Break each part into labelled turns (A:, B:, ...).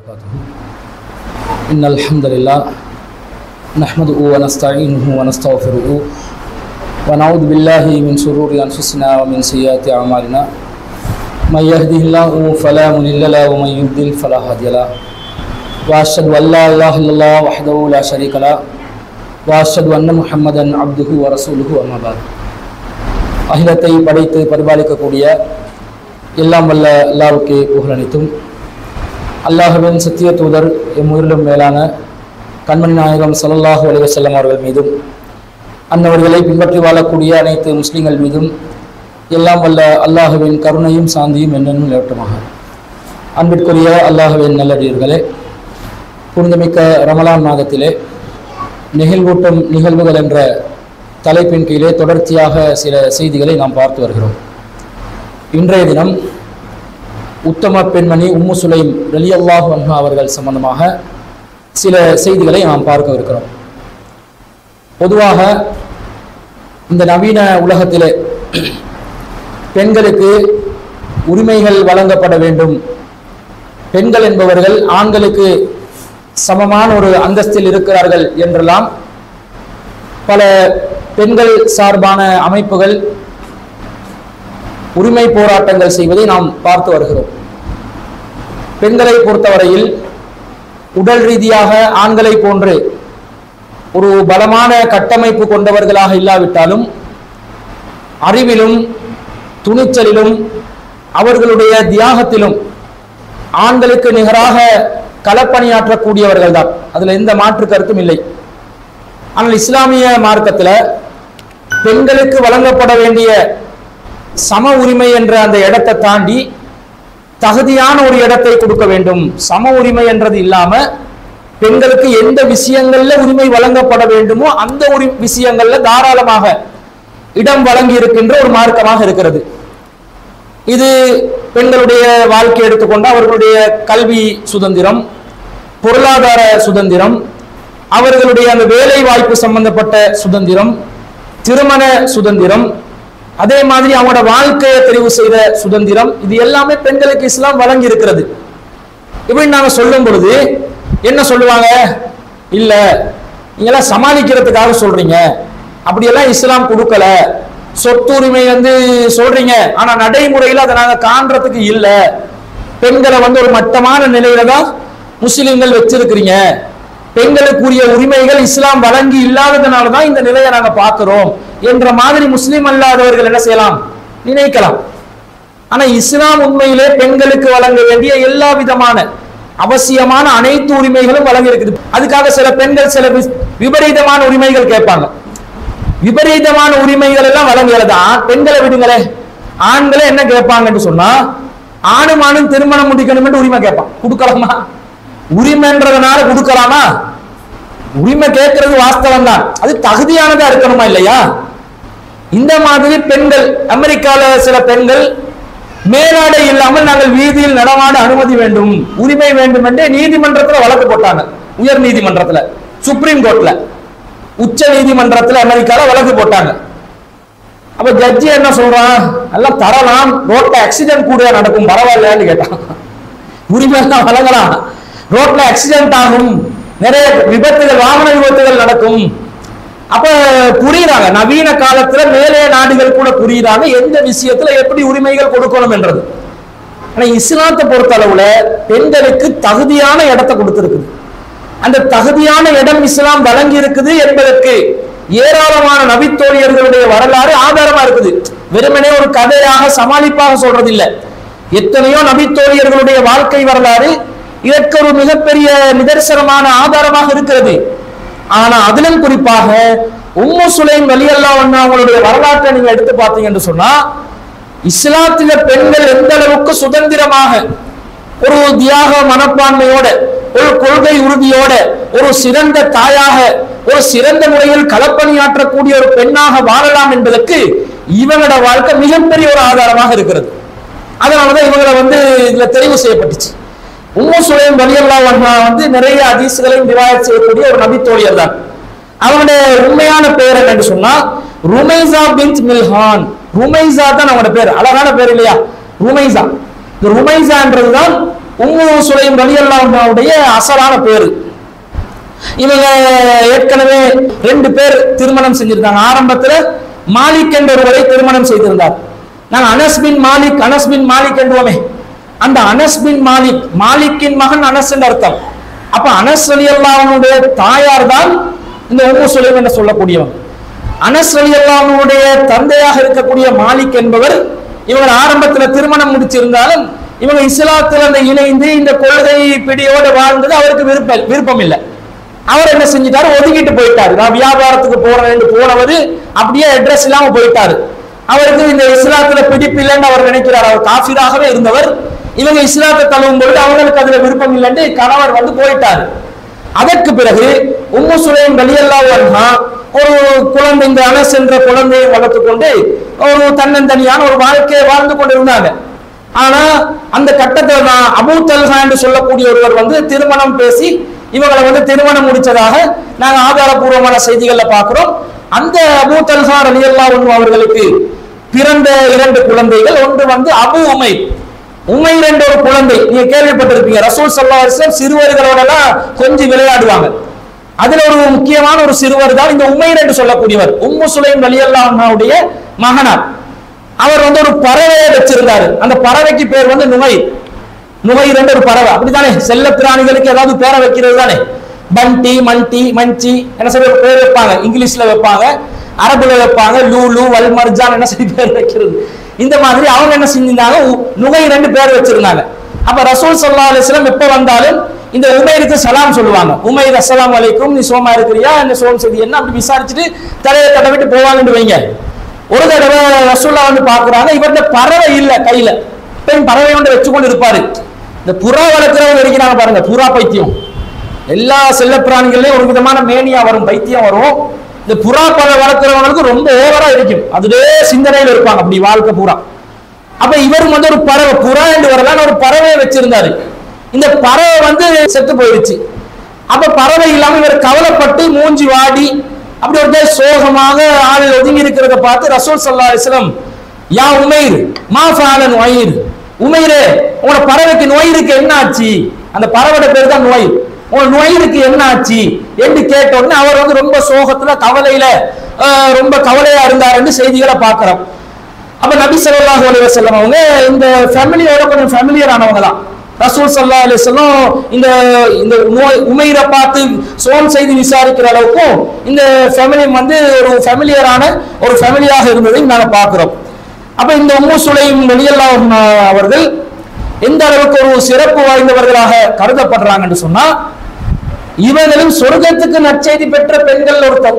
A: وبركاته إن الحمد لله نحمده ونستعينه ونستغفره ونعوذ بالله من شرور أنفسنا ومن سيئات أعمالنا من يهده الله فلا مضل له ومن يضلل فلا هادي له وأشهد أن لا إله إلا الله وحده لا شريك له وأشهد أن محمدا عبده ورسوله أما بعد அகிலத்தை படைத்து பரிபாலிக்கக்கூடிய எல்லாம் வல்ல அல்லாவுக்கு புகழனைத்தும் அல்லாஹுவின் சத்திய தூதர் எம்முயிரிலும் மேலான கண்மணி நாயகம் ஸல்லல்லாஹு அலைஹி வஸல்லம் அவர்கள் மீதும் அன்னவர்களை பின்பற்றி வாழக்கூடிய அனைத்து முஸ்லிம்கள் மீதும் எல்லாம் வல்ல அல்லாஹுவின் கருணையும் சாந்தியும் என்னென்னும் நிலவட்டமாக அன்பிற்குரிய அல்லாஹுவின் நல்லடியர்களே புனிதமிக்க ரமலான் மாதத்திலே நெகிழ்வூட்டும் நிகழ்வுகள் என்ற தலைப்பின் கீழே தொடர்ச்சியாக சில செய்திகளை நாம் பார்த்து வருகிறோம் இன்றைய தினம் உத்தம பெண்மணி உம்மு சுலைம் ரலியல்லாஹு அன்ஹா அவர்கள் சம்பந்தமாக சில செய்திகளை நாம் பார்க்க இருக்கிறோம் பொதுவாக இந்த நவீன உலகத்திலே பெண்களுக்கு உரிமைகள் வழங்கப்பட வேண்டும் பெண்கள் என்பவர்கள் ஆண்களுக்கு சமமான ஒரு அந்தஸ்தில் இருக்கிறார்கள் என்றெல்லாம் பல பெண்கள் சார்பான அமைப்புகள் உரிமை போராட்டங்கள் செய்வதை நாம் பார்த்து வருகிறோம் பெண்களை பொறுத்தவரையில் உடல் ரீதியாக ஆண்களை போன்று ஒரு பலமான கட்டமைப்பு கொண்டவர்களாக இல்லாவிட்டாலும் அறிவிலும் துணிச்சலிலும் அவர்களுடைய தியாகத்திலும் ஆண்களுக்கு நிகராக களப்பணியாற்றக்கூடியவர்கள் தான் அதில் எந்த மாற்று கருத்தும் இல்லை ஆனால் இஸ்லாமிய மார்க்கத்தில் பெண்களுக்கு வழங்கப்பட வேண்டிய சம உரிமை என்ற அந்த இடத்தை தாண்டி தகுதியான ஒரு இடத்தை கொடுக்க வேண்டும் சம உரிமை என்றது இல்லாம பெண்களுக்கு எந்த விஷயங்கள்ல உரிமை வழங்கப்பட வேண்டுமோ அந்த உரி விஷயங்கள்ல தாராளமாக இடம் வழங்கி இருக்கின்ற ஒரு மார்க்கமாக இருக்கிறது இது பெண்களுடைய வாழ்க்கை எடுத்துக்கொண்டு அவர்களுடைய கல்வி சுதந்திரம் பொருளாதார சுதந்திரம் அவர்களுடைய அந்த வேலை வாய்ப்பு சம்பந்தப்பட்ட சுதந்திரம் திருமண சுதந்திரம் அதே மாதிரி அவங்களோட வாழ்க்கையை தெரிவு செய்த சுதந்திரம் இது எல்லாமே பெண்களுக்கு இஸ்லாம் வழங்கி இருக்கிறது இப்படி நாங்க சொல்லும் பொழுது என்ன சொல்லுவாங்க இல்ல நீங்களாம் சமாளிக்கிறதுக்காக சொல்றீங்க அப்படியெல்லாம் இஸ்லாம் கொடுக்கல சொத்துரிமை வந்து சொல்றீங்க ஆனா நடைமுறையில் அதை நாங்க காண்றதுக்கு இல்ல பெண்களை வந்து ஒரு மட்டமான நிலையில தான் முஸ்லிம்கள் வச்சிருக்கிறீங்க பெண்களுக்குரிய உரிமைகள் இஸ்லாம் வழங்கி இல்லாததுனால தான் இந்த நிலையை நாங்க பார்க்கிறோம் என்ற மாதிரி முஸ்லிம் அல்லாதவர்கள் என்ன செய்யலாம் நினைக்கலாம் ஆனா இஸ்லாம் உண்மையிலே பெண்களுக்கு வழங்க வேண்டிய எல்லா விதமான அவசியமான அனைத்து உரிமைகளும் வழங்கி இருக்குது அதுக்காக சில பெண்கள் சில வி- விபரீதமான உரிமைகள் கேட்பாங்க விபரீதமான உரிமைகள் எல்லாம் வழங்குகிறதா பெண்களை விடுங்களே ஆண்களே என்ன கேட்பாங்கன்னு சொன்னா ஆணும் ஆணும் திருமணம் முடிக்கணும் உரிமை கேட்பான் கொடுக்கலாமா உரிமைன்றதுனால கொடுக்கலாமா உரிமை கேட்கறது வாஸ்தவம் தான் அது தகுதியானதா இருக்கணுமா இல்லையா இந்த மாதிரி பெண்கள் அமெரிக்கால சில பெண்கள் மேலாடை இல்லாமல் நாங்கள் வீதியில் நடமாட அனுமதி வேண்டும் உரிமை வேண்டும் என்று நீதிமன்றத்துல வழக்கு போட்டாங்க உயர் நீதிமன்றத்துல சுப்ரீம் கோர்ட்ல உச்ச நீதிமன்றத்துல அமெரிக்கால வழக்கு போட்டாங்க அப்ப ஜட்ஜி என்ன சொல்றான் எல்லாம் தரலாம் ரோட்ல ஆக்சிடென்ட் கூட நடக்கும் பரவாயில்லையான்னு கேட்டான் உரிமை எல்லாம் வழங்கலாம் ரோட்ல ஆக்சிடென்ட் ஆகும் நிறைய விபத்துகள் வாகன விபத்துகள் நடக்கும் அப்ப புரியுறாங்க நவீன காலத்துல மேலே நாடுகள் கூட புரியுறாங்க எந்த விஷயத்துல எப்படி உரிமைகள் கொடுக்கணும் என்றது ஆனா இஸ்லாத்தை பொறுத்த அளவுல பெண்களுக்கு தகுதியான இடத்தை கொடுத்திருக்குது அந்த தகுதியான இடம் இஸ்லாம் வழங்கி இருக்குது என்பதற்கு ஏராளமான நபித்தோழியர்களுடைய வரலாறு ஆதாரமா இருக்குது வெறுமனே ஒரு கதையாக சமாளிப்பாக சொல்றது இல்ல எத்தனையோ நபித்தோழியர்களுடைய வாழ்க்கை வரலாறு இதற்கு ஒரு மிகப்பெரிய நிதர்சனமான ஆதாரமாக இருக்கிறது ஆனா அதிலும் குறிப்பாக உம்மு சுலைம் வலியல்லா அவங்களுடைய வரலாற்றை நீங்க எடுத்து பார்த்தீங்க என்று சொன்னா இஸ்லாத்தில பெண்கள் எந்த அளவுக்கு சுதந்திரமாக ஒரு தியாக மனப்பான்மையோட ஒரு கொள்கை உறுதியோட ஒரு சிறந்த தாயாக ஒரு சிறந்த முறையில் களப்பணியாற்றக்கூடிய ஒரு பெண்ணாக வாழலாம் என்பதற்கு இவங்களோட வாழ்க்கை மிகப்பெரிய ஒரு ஆதாரமாக இருக்கிறது அதனாலதான் இவங்களை வந்து இதுல தெரிவு செய்யப்பட்டுச்சு உம்மு சுலைம் வலியல்லா வந்து நிறைய அதிசுகளையும் ரிவாயத் செய்யக்கூடிய ஒரு நபித்தோழியர் தான் அவனுடைய உண்மையான பேர் என்னன்னு சொன்னா ருமைசா பின் மில்ஹான் ருமைசா தான் அவனோட பேர் அழகான பேர் இல்லையா ருமைசா இந்த ருமைசான்றதுதான் உம்மு சுலைம் ரலியல்லாஹுடைய அசலான பேரு இவங்க ஏற்கனவே ரெண்டு பேர் திருமணம் செஞ்சிருந்தாங்க ஆரம்பத்துல மாலிக் என்ற ஒருவரை திருமணம் செய்திருந்தார் நாங்க அனஸ் பின் மாலிக் அனஸ் பின் மாலிக் என்றுவோமே அந்த அனஸ் பின் மாலிக் மாலிக்கின் மகன் அனஸ் என்று அர்த்தம் அப்ப அனஸ் அலி அல்லாஹனுடைய தாயார் தான் இந்த உம்மு சுலைம் என்று சொல்லக்கூடியவங்க அனஸ் அலி அல்லாஹனுடைய தந்தையாக இருக்கக்கூடிய மாலிக் என்பவர் இவங்க ஆரம்பத்துல திருமணம் முடிச்சிருந்தாலும் இவங்க இஸ்லாத்துல அந்த இணைந்து இந்த கொள்கை பிடியோடு வாழ்ந்தது அவருக்கு விருப்பம் விருப்பம் இல்லை அவர் என்ன செஞ்சிட்டாரு ஒதுக்கிட்டு போயிட்டாரு நான் வியாபாரத்துக்கு போறேன்னு போனவர் அப்படியே அட்ரஸ் இல்லாம போயிட்டாரு அவருக்கு இந்த இஸ்லாத்துல பிடிப்பு இல்லைன்னு அவர் நினைக்கிறார் அவர் காஃபிராகவே இருந்தவர் இவங்க இஸ்லாத்தை தழுவும் பொழுது அவங்களுக்கு அதுல விருப்பம் இல்லைன்னு கணவர் வந்து போயிட்டாரு அதற்கு பிறகு உம்மு சுலைம் ரலியல்லாஹு அன்ஹா ஒரு குழந்தை இந்த அனஸ் என்ற குழந்தையை வளர்த்து கொண்டு ஒரு தன்னந்தனியான ஒரு வாழ்க்கையை வாழ்ந்து கொண்டிருந்தாங்க ஆனா அந்த கட்டத்துல நான் அபூ தல்ஹா என்று சொல்லக்கூடிய ஒருவர் வந்து திருமணம் பேசி இவங்களை வந்து திருமணம் முடிச்சதாக நாங்க ஆதாரபூர்வமான செய்திகள்ல பார்க்கிறோம் அந்த அபூ தல்ஹா ரலியல்லாஹு அன்ஹு அவர்களுக்கு பிறந்த இரண்டு குழந்தைகள் ஒன்று வந்து அபு உமைர் உமைர் என்ற ஒரு குழந்தை நீங்க கேள்விப்பட்டிருப்பீங்க ரசூல் சல்லா அலிஸ்லாம் சிறுவர்களோட எல்லாம் கொஞ்சம் விளையாடுவாங்க அதுல ஒரு முக்கியமான ஒரு சிறுவர் தான் இந்த உமைர் என்று சொல்லக்கூடியவர் உம்மு சுலைம் ரலியல்லாஹுடைய மகனார் அவர் வந்து ஒரு பறவையை வச்சிருந்தாரு அந்த பறவைக்கு பேர் வந்து நுகை நுகைர் என்ற ஒரு பறவை அப்படித்தானே செல்ல பிராணிகளுக்கு ஏதாவது பேரை வைக்கிறது தானே பண்டி மண்டி மஞ்சி என்ன சொல்லி ஒரு பேர் வைப்பாங்க இங்கிலீஷ்ல வைப்பாங்க அரபுல வைப்பாங்க லூலு வல்மர்ஜான் என்ன சொல்லி பேர் வைக்கிறது இந்த மாதிரி அவங்க என்ன செஞ்சிருந்தாங்க உ- நுகை ரெண்டு பேர் வச்சிருந்தாங்க அப்ப ரசூல் சல்லா அலிஸ்லாம் எப்ப வந்தாலும் இந்த உமைருக்கு சலாம் சொல்லுவாங்க உமைர் அஸ்ஸலாமு அலைக்கும் நீ சோமா இருக்கிறியா என்ன சோம் செய்தி என்ன அப்படி விசாரிச்சுட்டு தலையை தடவிட்டு போவாங்கன்னு வைங்க ஒரு தடவை ரசூல்லா வந்து பாக்குறாங்க இவர்கிட்ட பறவை இல்ல கையில பெண் பறவை ஒன்று வச்சு கொண்டு இருப்பாரு இந்த புறா வளர்க்கிறவங்க இருக்கிறாங்க பாருங்க புறா பைத்தியம் எல்லா செல்ல பிராணிகள்லயும் ஒரு விதமான மேனியா வரும் பைத்தியம் வரும் இந்த புறா பழ வளர்க்கிறவங்களுக்கு ரொம்ப ஓவரா இருக்கும் அதுவே சிந்தனையில இருப்பாங்க அப்படி வாழ்க்கை பூரா அப்ப இவரும் வந்து ஒரு பறவை புறா என்று வரலான்னு ஒரு பறவையை வச்சிருந்தாரு இந்த பறவை வந்து செத்து போயிடுச்சு அப்ப பறவை இல்லாம இவர் கவலைப்பட்டு மூஞ்சி வாடி அப்படி ஒரு மாதிரி சோகமாக ஆள் ஒதுங்கி இருக்கிறத பார்த்து ரசூல் சல்லா அலிஸ்லம் யா உமைர் மா ஃபாலன் ஒயிர் உமைரே உங்களோட பறவைக்கு நோய் இருக்கு என்ன ஆச்சு அந்த பறவையோட பேர் தான் நோய் உங்களோட நோயிருக்கு என்ன ஆச்சு என்று கேட்ட உடனே அவர் வந்து ரொம்ப சோகத்துல கவலையில ஆஹ், ரொம்ப கவலையா இருந்தாருன்னு செய்திகளை பார்க்கிறோம் அப்ப நபி ஸல்லல்லாஹு அலைஹி வஸல்லம் அவங்க இந்த ஃபேமிலியோட கொஞ்சம் ஃபேமிலியர் ஆனவங்க தான் ரசூல் ஸல்லல்லாஹு அலைஹி வஸல்லம் இந்த இந்த நோய் உமைரை பார்த்து சோம் செய்து விசாரிக்கிற அளவுக்கும் இந்த ஃபேமிலி வந்து ஒரு ஃபேமிலியரான ஒரு ஃபேமிலியாக இருந்ததையும் நாங்க பார்க்கிறோம் அப்ப இந்த உம்மு சுலைம் வெளியல்லாஹு அவர்கள் எந்த அளவுக்கு ஒரு சிறப்பு வாய்ந்தவர்களாக கருதப்படுறாங்கன்னு சொன்னா இவர்களும் சொர்க்கத்துக்கு நற்செய்தி பெற்ற பெண்கள் ஒருத்தர்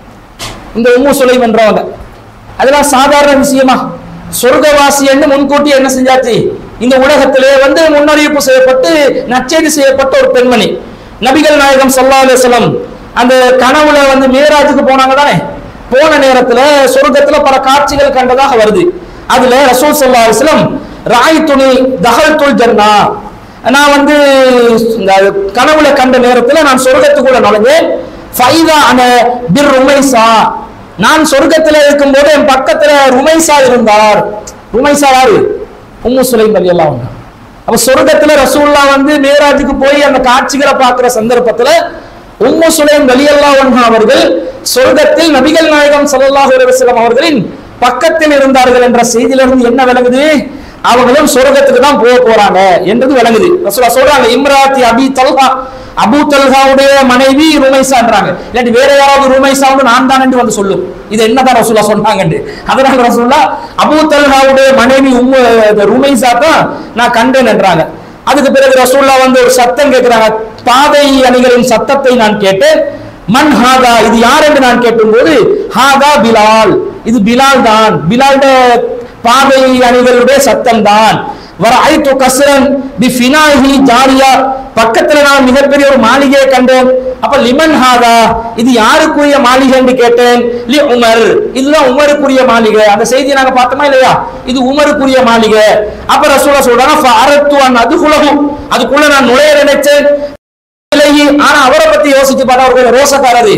A: இந்த உம்மு சுலைம் என்றவங்க அதெல்லாம் சாதாரண விஷயமா சொர்க்கவாசி என்று முன்கூட்டி என்ன செஞ்சாச்சு இந்த உலகத்திலே வந்து முன்னறிவிப்பு செய்யப்பட்டு நற்செய்தி செய்யப்பட்ட ஒரு பெண்மணி நபிகள் நாயகம் ஸல்லல்லாஹு அலைஹி வஸல்லம் அந்த கனவுல வந்து மேராஜுக்கு போனாங்க தானே போன நேரத்துல சொர்க்கத்துல பல காட்சிகள் கண்டதாக வருது அதுல ரசூல் ஸல்லல்லாஹு அலைஹி வஸல்லம் ராய் துணி தஹல் துல் ஜன்னா நான் வந்து இந்த கனவுல கண்ட நேரத்துல நான் சொர்க்கத்துக்குள்ள நுழைஞ்சேன் ஃபைதா அன பிர் ருமைசா நான் சொர்க்கத்துல இருக்கும்போது என் பக்கத்துல ருமைசா இருந்தார் ருமைசா யாரு உம்மு சுலைம் அலி எல்லாம் அப்ப சொர்க்கத்துல ரசூல்லா வந்து மேராஜுக்கு போய் அந்த காட்சிகளை பார்க்கிற சந்தர்ப்பத்துல உம்மு சுலைம் அலி அவர்கள் சொர்க்கத்தில் நபிகள் நாயகம் ஸல்லல்லாஹு அலைஹி வஸல்லம் அவர்களின் பக்கத்தில் இருந்தார்கள் என்ற செய்தியிலிருந்து என்ன விளங்குது அவங்களும் சொர்க்கத்துக்கு தான் போக போறாங்க என்றது விளங்குது ரசூலா சொல்றாங்க இம்ராத்தி அபி தல்ஹா அபு தல்ஹாவுடைய மனைவி ருமைசான்றாங்க இல்லாட்டி வேற யாராவது ருமைசா வந்து நான் தான் என்று வந்து சொல்லும் இது என்னதான் ரசூலா சொன்னாங்கன்னு அதனால ரசூலா அபு தல்ஹாவுடைய மனைவி உம்மு இந்த ருமைசா தான் நான் கண்டேன் என்றாங்க அதுக்கு பிறகு ரசூல்லா வந்து ஒரு சத்தம் கேட்கிறாங்க பாதை அணிகளின் சத்தத்தை நான் கேட்டேன் மன் ஹாதா இது யார் என்று நான் கேட்டும்போது ஹாதா பிலால் இது பிலால் தான் பிலால்ட பாதை அணிகளுடைய சத்தம் தான் வர ஐத்து கசரன் பி ஃபினாஹி ஜாரியா பக்கத்துல நான் மிகப்பெரிய ஒரு மாளிகையை கண்டேன் அப்ப லிமன் ஹாதா இது யாருக்குரிய மாளிகை என்று கேட்டேன் லி உமர் இதுதான் உமருக்குரிய மாளிகை அந்த செய்தியை நாங்க பார்த்தோமா இல்லையா இது உமருக்குரிய மாளிகை அப்ப ரசூலா சொல்றாங்க ஃபஅரத்து அன் அதுகுலஹு அதுக்குள்ள நான் நுழைய நினைச்சேன் இலகி ஆனா அவரை பத்தி யோசிச்சு பார்த்தா அவர் கொஞ்சம் ரோசக்காரரு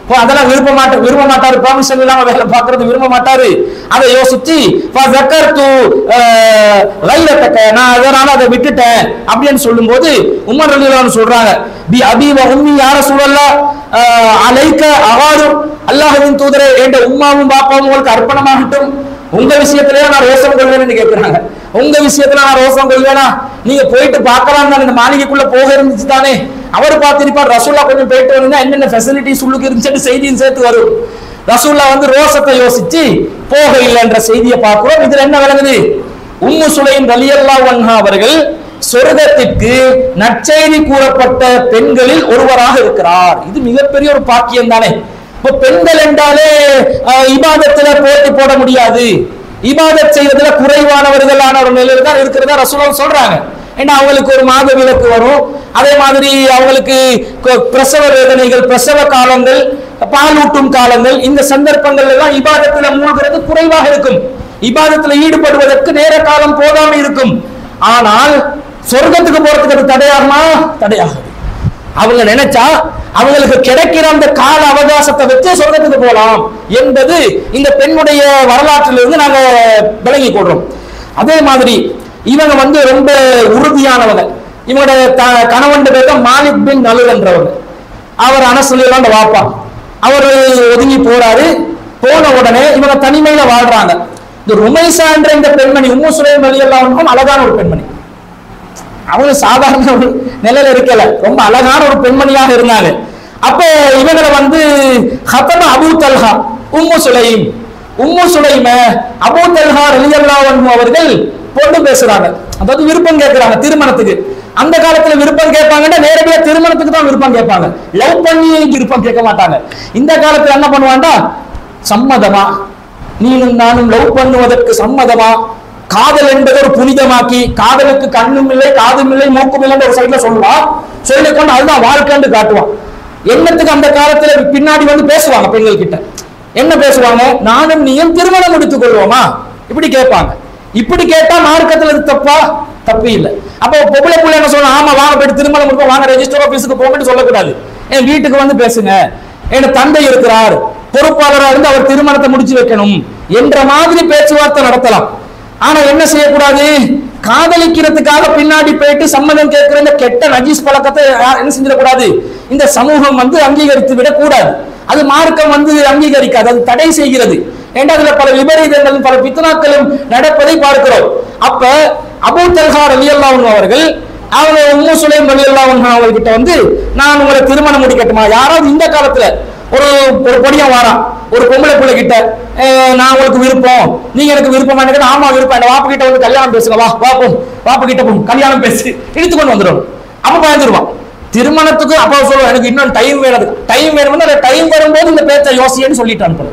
A: ஓ, அதெல்லாம் விரும்ப மாட்ட விரும்ப மாட்டாரு பெர்மிஷன் இல்லாம வேலை பார்க்கறது விரும்ப மாட்டாரு அதை யோசிச்சு ஃபஸக்கர்து, அஹ், லைலத்தக்க, நான் அதனால அதை விட்டுட்டேன் அப்படின்னு சொல்லும்போது உமர் ரலியல்லாஹு சொல்றாங்க பி அபி வ உம்மி யார சூழல்லா அலைக்க அவாது அல்லாஹ்வின் தூதரே என்ற உம்மாவும் பாப்பாவும் உங்களுக்கு அர்ப்பணமாகட்டும் உங்க விஷயத்திலே நான் ரோசம் கொள்வேன்னு கேட்கிறாங்க உங்க விஷயத்துல நான் ரோசம் கொள்வேனா நீங்க போயிட்டு பார்க்கலாம் தானே இந்த மாளிகைக்குள்ள போக இருந்துச்சு தானே அவர் பார்த்திருப்பார் ரசூல்லா கொஞ்சம் போயிட்டு வந்தா என்னென்ன ஃபெசிலிட்டிஸ் உள்ளுக்கு இருந்துச்சுன்னு செய்தியும் சேர்த்து வரும் ரசூல்லா வந்து ரோசத்தை யோசிச்சு போக இல்லைன்ற செய்தியை பார்க்கிறோம் இதுல என்ன விளங்குது உம்மு சுலைம் ரலியல்லாஹு அன்ஹா அவர்கள் சொர்க்கத்திற்கு நற்செய்தி கூறப்பட்ட பெண்களில் ஒருவராக இருக்கிறார் இது மிகப்பெரிய ஒரு பாக்கியம் தானே இப்ப பெண்கள் என்றாலே அஹ், இபாதத்துல போட்டி போட முடியாது இபாதத் செய்வதில் குறைவானவர்களான ஒரு நிலையில தான் இருக்கிறதா ரசூலா சொல்றாங்க ஏன்னா அவங்களுக்கு ஒரு மாத விலக்கு வரும் அதே மாதிரி அவங்களுக்கு கு- பிரசவ வேதனைகள் பிரசவ காலங்கள் பாலூட்டும் காலங்கள் இந்த சந்தர்ப்பங்கள் எல்லாம் இபாதத்துல மூழ்கிறது குறைவாக இருக்கும் இபாதத்துல ஈடுபடுவதற்கு நேர காலம் போதாம இருக்கும் ஆனால் சொர்க்கத்துக்கு போறதுக்கு அது தடையாகுமா தடையாகும் அவங்க நினைச்சா அவங்களுக்கு கிடைக்கிற அந்த கால அவகாசத்தை வச்சு சொர்க்கத்துக்கு போலாம் என்பது இந்த பெண்ணுடைய வரலாற்றிலிருந்து நாங்க விளங்கி கொள்றோம் அதே மாதிரி இவங்க வந்து ரொம்ப உறுதியானவங்க இவங்களோட த- கணவன் பேர் தான் மாலிக் பின் நலுல் என்றவங்க அவர் அனசுலாம் வாப்பா அவர் ஒதுங்கி போறாரு போன உடனே இவங்க தனிமையில வாழ்றாங்க இந்த ருமைசா என்ற இந்த பெண்மணி உம்மு சுலைம் அலியல்லாவுக்கும் அழகான ஒரு பெண்மணி அவங்க சாதாரண ஒரு நிலையில இருக்கல ரொம்ப அழகான ஒரு பெண்மணியாக இருந்தாங்க அப்ப இவங்களை வந்து ஹத்தம Abu Talha Umm Sulaim Umm Sulaim Abu Talha ரலியல்லாஹு அன்ஹு அவர்கள் பொண்ணு பேசுறாங்க அதாவது விருப்பம் கேட்கறாங்க திருமணத்துக்கு அந்த காலத்துல விருப்பம் கேட்பாங்கன்னா நேரடியா திருமணத்துக்கு தான் விருப்பம் கேட்பாங்க லவ் பண்ணி விருப்பம் கேட்க மாட்டாங்க இந்த காலத்துல என்ன பண்ணுவாண்டா சம்மதமா நீனும் நானும் லவ் பண்ணுவதற்கு சம்மதமா காதல் என்பதை ஒரு புனிதமாக்கி காதலுக்கு கண்ணும் இல்லை காதும் இல்லை மூக்கும் இல்லைன்னு ஒரு சைட்ல சொல்லுவான் சொல்லிக்கொண்டு அதுதான் வாழ்க்கைன்னு காட்டுவான் என்னத்துக்கு அந்த காலத்துல பின்னாடி வந்து பேசுவாங்க பெண்கள் கிட்ட என்ன பேசுவாங்க நானும் நீயும் திருமணம் முடித்துக் கொள்வோமா இப்படி கேட்பாங்க இப்படி கேட்டா மார்க்கத்துல இது தப்பா தப்பு இல்லை அப்போ பொம்பளை புள்ள என்ன சொல்லணும் ஆமா வாங்க போயிட்டு திருமணம் முடிப்போம் வாங்க ரெஜிஸ்டர் ஆபீஸுக்கு போங்கன்னு சொல்லக்கூடாது என் வீட்டுக்கு வந்து பேசுங்க என் தந்தை இருக்கிறார் பொறுப்பாளராக இருந்து அவர் திருமணத்தை முடிச்சு வைக்கணும் என்ற மாதிரி பேச்சுவார்த்தை நடத்தலாம் ஆனா என்ன செய்யக்கூடாது காதலிக்கிறதுக்காக பின்னாடி போயிட்டு சம்மதம் கேட்கிற இந்த கெட்ட நஜீஸ் பழக்கத்தை யா- என்ன செஞ்சிடக்கூடாது இந்த சமூகம் வந்து அங்கீகரித்து விடக்கூடாது அது மார்க்கம் வந்து அங்கீகரிக்காது அது தடை செய்கிறது ஏன்னா அதுல பல விபரீதங்களும் பல பித்தனாக்களும் நடப்பதை பார்க்கிறோம் அப்ப அபூ தல்ஹா ரலியல்லாஹு அவர்கள் அவங்க உம்மு சுலைம் ரலியல்லாஹு அன்ஹா அவர்கிட்ட வந்து நான் உங்களை திருமணம் முடிக்கட்டுமா யாராவது இந்த காலத்துல ஒரு ஒரு பொடியன் வாரான் ஒரு பொம்பளை பிள்ளை கிட்ட "அஹ், நான் உங்களுக்கு விருப்பம் நீங்க எனக்கு விருப்பமா எனக்கு ஆமா விருப்பம் என் வாப்பு கிட்ட வந்து கல்யாணம் பேசுங்க வா வாப்போம் வாப்பு கிட்ட போம் கல்யாணம் பேசி இழுத்து கொண்டு வந்துடும் அப்ப பயந்துருவான் திருமணத்துக்கு அப்பா சொல்லுவான் எனக்கு இன்னும் டைம் வேணும் டைம் வேணும்னா அந்த டைம் வரும்போது இந்த பேச்சை யோசியன்னு சொல்லிட்டு அனுப்பணும்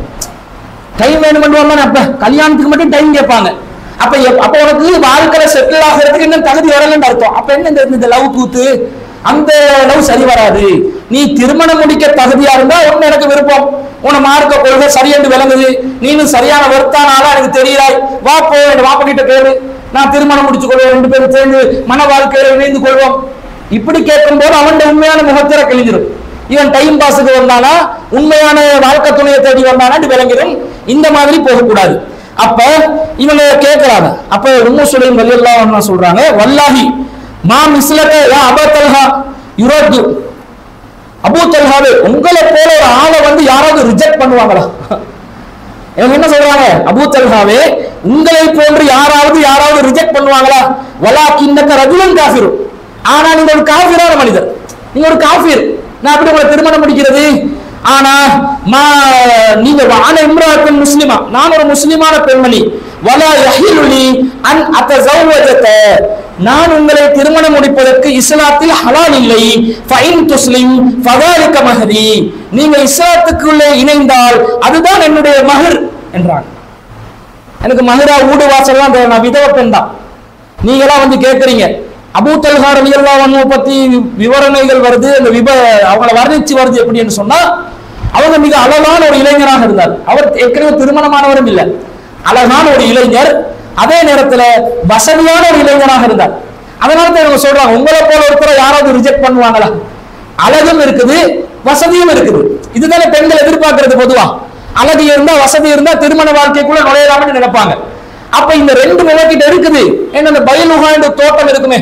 A: டைம் வேணும்னு வந்தானே அப்ப கல்யாணத்துக்கு மட்டும் டைம் கேட்பாங்க அப்ப எப்- அப்ப உனக்கு வாழ்க்கையில செட்டில் ஆகிறதுக்கு இன்னும் தகுதி வரலன்னு அர்த்தம் அப்ப என்ன இந்த- இந்த லவ் கூத்து அந்த லவ் சரி வராது நீ திருமணம் முடிக்க தகுதியா இருந்தா ஒண்ணு எனக்கு விருப்பம் உன மார்க்க கொள்கை சரியென்று விளங்குது நீனும் சரியான வருத்தான ஆளா எனக்கு தெரியறாய் வா போ என் வாப்ப கிட்ட கேளு நான் திருமணம் முடிச்சு கொள்வோம் ரெண்டு பேரும் சேர்ந்து மன வாழ்க்கையில இணைந்து கொள்வோம் இப்படி கேட்கும் போது அவன் உண்மையான முகத்திர கிழிஞ்சிடும் இவன் டைம் பாஸுக்கு வந்தானா உண்மையான வாழ்க்கை துணையை தேடி வந்தானா விளங்கிடும் இந்த மாதிரி போகக்கூடாது அப்ப இவங்க கேட்கிறாங்க அப்ப உம்மு சுலைம் ரலியல்லாஹு சொல்றாங்க வல்லாஹி மா மிஸ்லக யா அபா தல்ஹா யுரத்து அபூ தல்ஹாவே உங்களை போல ஒரு ஆளை வந்து யாராவது ரிஜெக்ட் பண்ணுவாங்களா இவங்க என்ன சொல்றாங்க அபூ தல்ஹாவே உங்களை போன்று யாராவது யாராவது ரிஜெக்ட் பண்ணுவாங்களா வலா கிண்ணக்க ரஜுலன் காஃபிரு ஆனா நீங்க ஒரு காஃபிரான மனிதர் நீங்க ஒரு காஃபிர் நான் எப்படி உங்களை திருமணம் முடிக்கிறது ஆனா மா நீங்க ஆன இம்ராத்தின் முஸ்லிமா நான் ஒரு முஸ்லிமான பெண்மணி வலா யஹிலுலி அன் அத்தஸவ்வஜத நான் உங்களை திருமணம் முடிப்பதற்கு இஸ்லாத்தில் ஹலால் இல்லை ஃபைன் துஸ்லிம் ஃபதாலிக மஹரி நீங்க இஸ்லாத்துக்குள்ளே இணைந்தால் அதுதான் என்னுடைய மகர் என்றான் எனக்கு மதுரா ஊடு வாசல்லாம் தேவை நான் விதவ பெண் தான் நீங்களாம் வந்து கேட்குறீங்க அபூ தல்ஹா ரலியல்லாஹு அன்ஹு பத்தி விவரணைகள் வருது அந்த விப அவங்கள வர்ணிச்சு வருது எப்படின்னு சொன்னா அவங்க மிக அழகான ஒரு இளைஞராக இருந்தார் அவர் ஏற்கனவே திருமணமானவரும் இல்லை அழகான ஒரு இளைஞர் அதே நேரத்துல வசதியான ஒரு இளைஞராக இருந்தார் அதனால தான் இவங்க சொல்றாங்க உங்களை போல ஒருத்தரை யாராவது ரிஜெக்ட் பண்ணுவாங்களா அழகும் இருக்குது வசதியும் இருக்குது இதுதானே பெண்கள் எதிர்பார்க்கிறது பொதுவா அழகு இருந்தா வசதி இருந்தா திருமண வாழ்க்கைக்குள்ள நுழையலாம்னு நினைப்பாங்க அப்ப இந்த ரெண்டு நிலைக்கிட்ட இருக்குது ஏன்னா அந்த பயிலுகா என்ற தோட்டம் இருக்குமே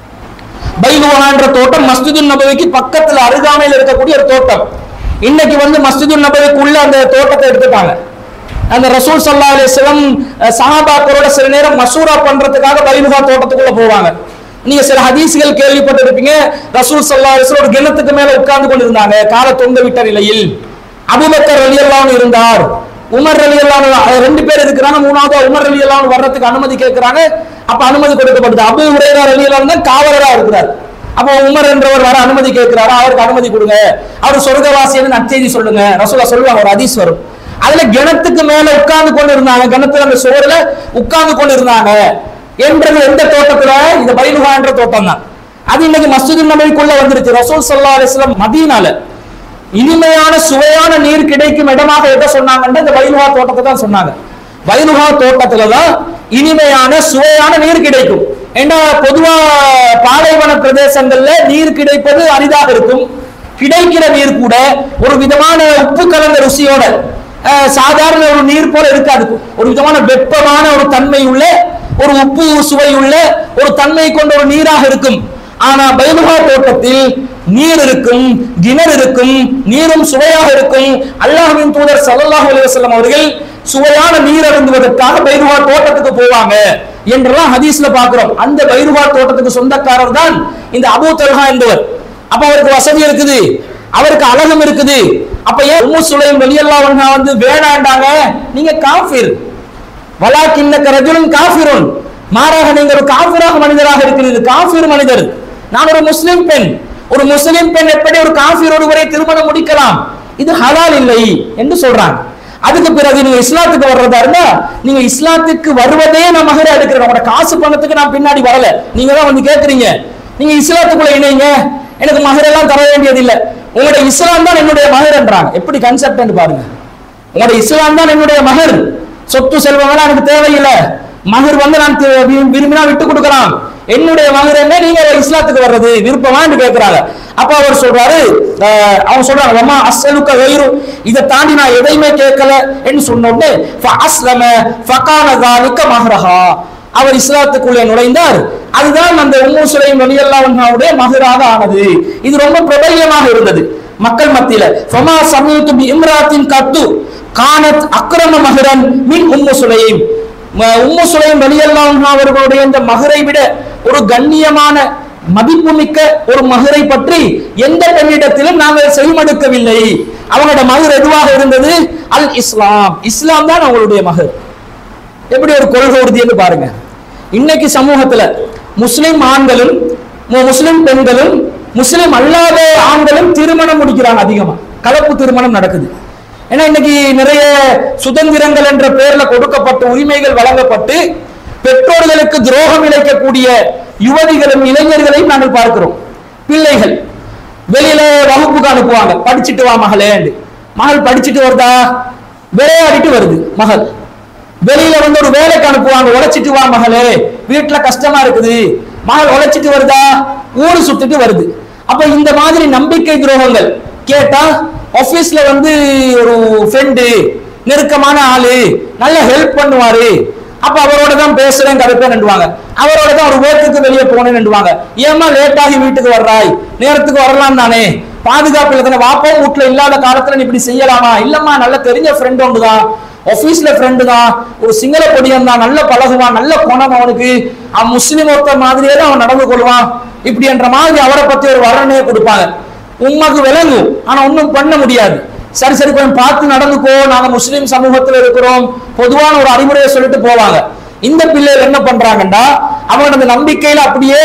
A: பைலுவஹா என்ற தோட்டம் மஸ்ஜிதுன் நபவிக்கு பக்கத்துல அருகாமையில் இருக்கக்கூடிய ஒரு தோட்டம் இன்னைக்கு வந்து மஸ்ஜிதுன் நபவிக்குள்ள அந்த தோட்டத்தை எடுத்துட்டாங்க அந்த ரசூல் சல்லா அலிஸ்லம் சஹாபாக்களோட சில நேரம் மசூரா பண்றதுக்காக பைலுகா தோட்டத்துக்குள்ள போவாங்க நீங்க சில ஹதீஸ்கள் கேள்விப்பட்டிருப்பீங்க ரசூல் சல்லா அலிஸ்லம் ஒரு கிணத்துக்கு மேல உட்கார்ந்து கொண்டிருந்தாங்க காலை தொங்க விட்ட நிலையில் அபுபக்கர் ரலியல்லாஹு இருந்தார் உமர் ரலியல்லாஹு ரெண்டு பேர் இருக்கிறாங்க மூணாவது உமர் ரலியல்லாஹு வர்றதுக்கு அனுமதி கேட்கிறாங்க அப்ப அனுமதி கொடுக்கப்படுது அபு ஹுரைரா ரலியல்லாஹு தான் காவலரா இருக்கிறார் அப்போ உமர் என்றவர் வர அனுமதி கேட்கிறாரு அவருக்கு அனுமதி கொடுங்க அவர் சொர்க்கவாசின்னு நற்செய்தி சொல்லுங்க ரசூலா சொல்லுவாங்க ஒரு ஹதீஸ் வரும் அதுல கிணத்துக்கு மேல உட்கார்ந்து கொண்டு இருந்தாங்க கிணத்துல அந்த சுவர்ல உட்கார்ந்து கொண்டு இருந்தாங்க என்றது எந்த தோட்டத்துல இந்த பைலுகா என்ற தோட்டம் தான் அது இன்னைக்கு மஸ்ஜிது நபைக்குள்ள வந்துருச்சு ரசூல் சல்லா அலிஸ்லாம் மதீனால இனிமையான சுவையான நீர் கிடைக்கும் இடமாக எதை சொன்னாங்கன்னு இந்த வைலுகா தோட்டத்தை தான் சொன்னாங்க வைலுகா தோட்டத்துல தான் இனிமையான சுவையான நீர் கிடைக்கும் ஏன்னா பொதுவா பாலைவன பிரதேசங்கள்ல நீர் கிடைப்பது அரிதாக இருக்கும் கிடைக்கிற நீர் கூட ஒரு விதமான உப்பு கலந்த ருசியோட அஹ், சாதாரண ஒரு நீர் போல இருக்காது ஒரு விதமான வெப்பமான ஒரு தன்மை உள்ள ஒரு உப்பு சுவை உள்ள ஒரு தன்மை கொண்ட ஒரு நீராக இருக்கும் ஆனா பைலுகா தோட்டத்தில் நீர் இருக்கும் கிணறு இருக்கும் நீரும் சுவையாக இருக்கும் அல்லாஹ்வின் தூதர் ஸல்லல்லாஹு அலைஹி வஸல்லம் அவர்கள் சுவையான நீர் அருந்துவதற்காக பைருவா தோட்டத்துக்கு போவாங்க என்றெல்லாம் ஹதீஸ்ல பார்க்கிறோம் அந்த பைருவா தோட்டத்துக்கு சொந்தக்காரர் தான் இந்த அபூ தல்ஹா என்பவர் அப்ப அவருக்கு வசதி இருக்குது அவருக்கு அழகும் இருக்குது அப்ப ஏன் உம்மு சுலைம் வெளியெல்லாம் வந்து வேணாண்டாங்க நீங்க காஃபிர் வலாக்கின்னக்க ரஜுலுன் காஃபிருன் மாறாக நீங்க ஒரு காஃபிராக மனிதராக இருக்கிறீர்கள் காஃபிர் மனிதர் நான் ஒரு முஸ்லிம் பெண் ஒரு முஸ்லிம் பெண் எப்படி ஒரு காஃபிர் ஒருவரை திருமணம் முடிக்கலாம் இது ஹலால் இல்லை என்று சொல்றாங்க அதுக்கு பிறகு நீங்க இஸ்லாத்துக்கு வர்றதா இருந்தா நீங்க இஸ்லாத்துக்கு வருவதே நான் மகர எடுக்கிறேன் உங்களோட காசு பணத்துக்கு நான் பின்னாடி வரல நீங்க தான் வந்து கேக்குறீங்க நீங்க இஸ்லாத்துக்குள்ள இணைங்க எனக்கு மகர் எல்லாம் தர வேண்டியது இல்ல உங்களுடைய இஸ்லாம் தான் என்னுடைய மகர்ன்றாங்க எப்படி கன்செப்ட் பாருங்க உங்களுடைய இஸ்லாம் தான் என்னுடைய மகர் சொத்து செல்வங்களாம் எனக்கு தேவையில்லை மகர் வந்து நான் தி- வி- விரும்பினா விட்டு கொடுக்கலாம் என்னுடைய மகர் என்ன நீங்க இஸ்லாத்துக்கு வர்றது விருப்பமான்னு கேட்கிறாங்க அப்ப அவர் சொல்றாரு அஹ், அவங்க சொல்றாங்க அம்மா அஸ்ஸலுக்க வைரு இதை தாண்டி நான் எதையுமே கேட்கல என்று சொன்ன உடனே ஃபஅஸ்லம ஃபகான ذلك மஹ்ரஹா அவர் இஸ்லாத்துக்குள்ளே நுழைந்தார் அதுதான் அந்த உம்மு சுலைம் ரலியல்லாஹு மகராக ஆனது இது ரொம்ப பிரபல்யமாக இருந்தது மக்கள் மத்தியில ஃபமா சமீத்து பி இம்ராத்தின் கத்து கானத் அக்ரம மஹரன் மின் உம்மு சுலைம் ம- உம்மு சுலைம் ரலியல்லாஹு அவர்களுடைய இந்த மகரை விட ஒரு கண்ணியமான மதிப்புமிக்க ஒரு மகரை பற்றி எந்த பெண்ணிடத்திலும் நாங்கள் செய்மடுக்கவில்லை அவங்களோட மகர் எதுவாக இருந்தது அல் இஸ்லாம் இஸ்லாம் தான் அவங்களுடைய மகர் எப்படி ஒரு கொள்கை உறுதின்னு பாருங்க இன்னைக்கு சமூகத்துல முஸ்லிம் ஆண்களும் மு- முஸ்லிம் பெண்களும் முஸ்லிம் அல்லாத ஆண்களும் திருமணம் முடிக்கிறாங்க அதிகமா கலப்பு திருமணம் நடக்குது ஏன்னா இன்னைக்கு நிறைய சுதந்திரங்கள் என்ற பெயர்ல கொடுக்கப்பட்ட உரிமைகள் வழங்கப்பட்டு பெற்றோர்களுக்கு துரோகம் இழைக்கக்கூடிய யுவதிகளும் இளைஞர்களையும் நாங்கள் பார்க்கிறோம் பிள்ளைகள் வெளியில வகுப்புக்கு அனுப்புவாங்க படிச்சுட்டு வா மகளேன்னு மகள் படிச்சுட்டு வருதா விளையாடிட்டு வருது மகள் வெளியில வந்து ஒரு வேலைக்கு அனுப்புவாங்க உழைச்சிட்டு வா மகளே வீட்டுல கஷ்டமா இருக்குது மகள் உழைச்சிட்டு வருதா ஊரு சுத்திட்டு வருது அப்ப இந்த மாதிரி நம்பிக்கை துரோகங்கள் கேட்டா ஆபீஸ்ல வந்து ஒரு ஃப்ரெண்டு நெருக்கமான ஆளு நல்ல ஹெல்ப் பண்ணுவாரு அப்ப அவரோட தான் பேசுறேன் கதைப்பேன்னுவாங்க அவரோட தான் ஒரு வேட்டுக்கு வெளியே போனேன்னுவாங்க ஏமா லேட் ஆகி வீட்டுக்கு வர்றாய் நேரத்துக்கு வரலாம் தானே பாதுகாப்பு இல்லை வாப்பாவும் வீட்டுல இல்லாத காலத்துல நீ இப்படி செய்யலாமா இல்லம்மா நல்ல தெரிஞ்ச ஃப்ரெண்ட் ஒன்று தான் ஆபீஸ்ல ஃப்ரெண்டு தான் ஒரு சிங்கள பொடியன் தான் நல்ல பழகுவான் நல்ல குணம் அவனுக்கு அவன் முஸ்லிம் ஒருத்தர் மாதிரியே தான் அவன் நடந்து கொள்வான் இப்படி என்ற மாதிரி அவரை பத்தி ஒரு வர்ணனையை கொடுப்பாங்க உண்மைக்கு விளங்கும் ஆனா ஒண்ணும் பண்ண முடியாது சரி சரி கொஞ்சம் பார்த்து நடந்துக்கோ நாங்க முஸ்லிம் சமூகத்துல இருக்கிறோம் பொதுவான ஒரு அறிவுரையை சொல்லிட்டு போவாங்க இந்த பிள்ளைகள் என்ன பண்றாங்கன்னா அவனோட நம்பிக்கையில அப்படியே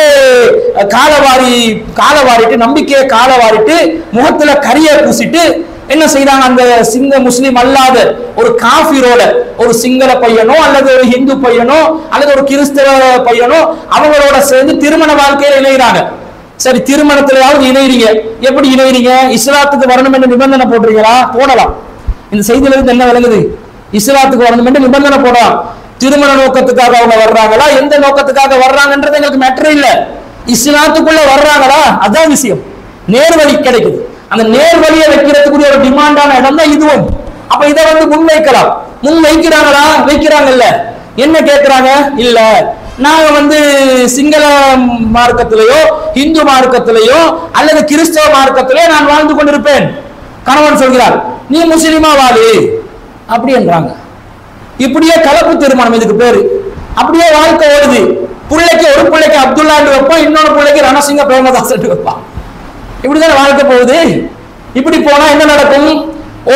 A: காலவாரி காலவாரிட்டு நம்பிக்கையை காலவாரிட்டு முகத்துல கரிய பூசிட்டு என்ன செய்றாங்க அந்த சிங்க முஸ்லிம் அல்லாத ஒரு காஃபிரோட ஒரு சிங்கள பையனோ அல்லது ஒரு இந்து பையனோ அல்லது ஒரு கிறிஸ்தவ பையனோ அவங்களோட சேர்ந்து திருமண வாழ்க்கையில இணைகிறாங்க சரி திருமணத்திலாவது இணைறீங்க எப்படி இணைறீங்க இஸ்லாத்துக்கு வரணும் என்று நிபந்தனை போடுறீங்களா போடலாம் இந்த செய்தியில இருந்து என்ன விளங்குது இஸ்லாத்துக்கு வரணும் என்று நிபந்தனை போடலாம் திருமண நோக்கத்துக்காக அவங்க வர்றாங்களா எந்த நோக்கத்துக்காக வர்றாங்கன்றது எங்களுக்கு மேட்டர் இல்ல இஸ்லாத்துக்குள்ள வர்றாங்களா அதான் விஷயம் நேர்வழி கிடைக்குது அந்த நேர் வழியை வைக்கிறதுக்குரிய ஒரு டிமாண்டான இடம் தான் இதுவும் அப்ப இதை வந்து முன்வைக்கலாம் முன் வைக்கிறாங்களா வைக்கிறாங்கல்ல என்ன கேட்கிறாங்க இல்ல நாங்க வந்து சிங்கள மார்க்கத்திலேயோ இந்து மார்க்கத்திலேயோ அல்லது கிறிஸ்தவ மார்க்கத்திலேயோ நான் வாழ்ந்து கொண்டிருப்பேன் கணவன் சொல்கிறார் நீ முஸ்லிமா வாழு அப்படி என்றாங்க இப்படியே கலப்பு திருமணம் இதுக்கு பேரு அப்படியே வாழ்க்கை ஓடுது பிள்ளைக்கு ஒரு பிள்ளைக்கு அப்துல்லாண்டு வைப்பான் இன்னொரு பிள்ளைக்கு ரணசிங்க பிரேமதாசன் வைப்பான் இப்படிதான் வாழ்க்கை போகுது இப்படி போனா என்ன நடக்கும் ஓ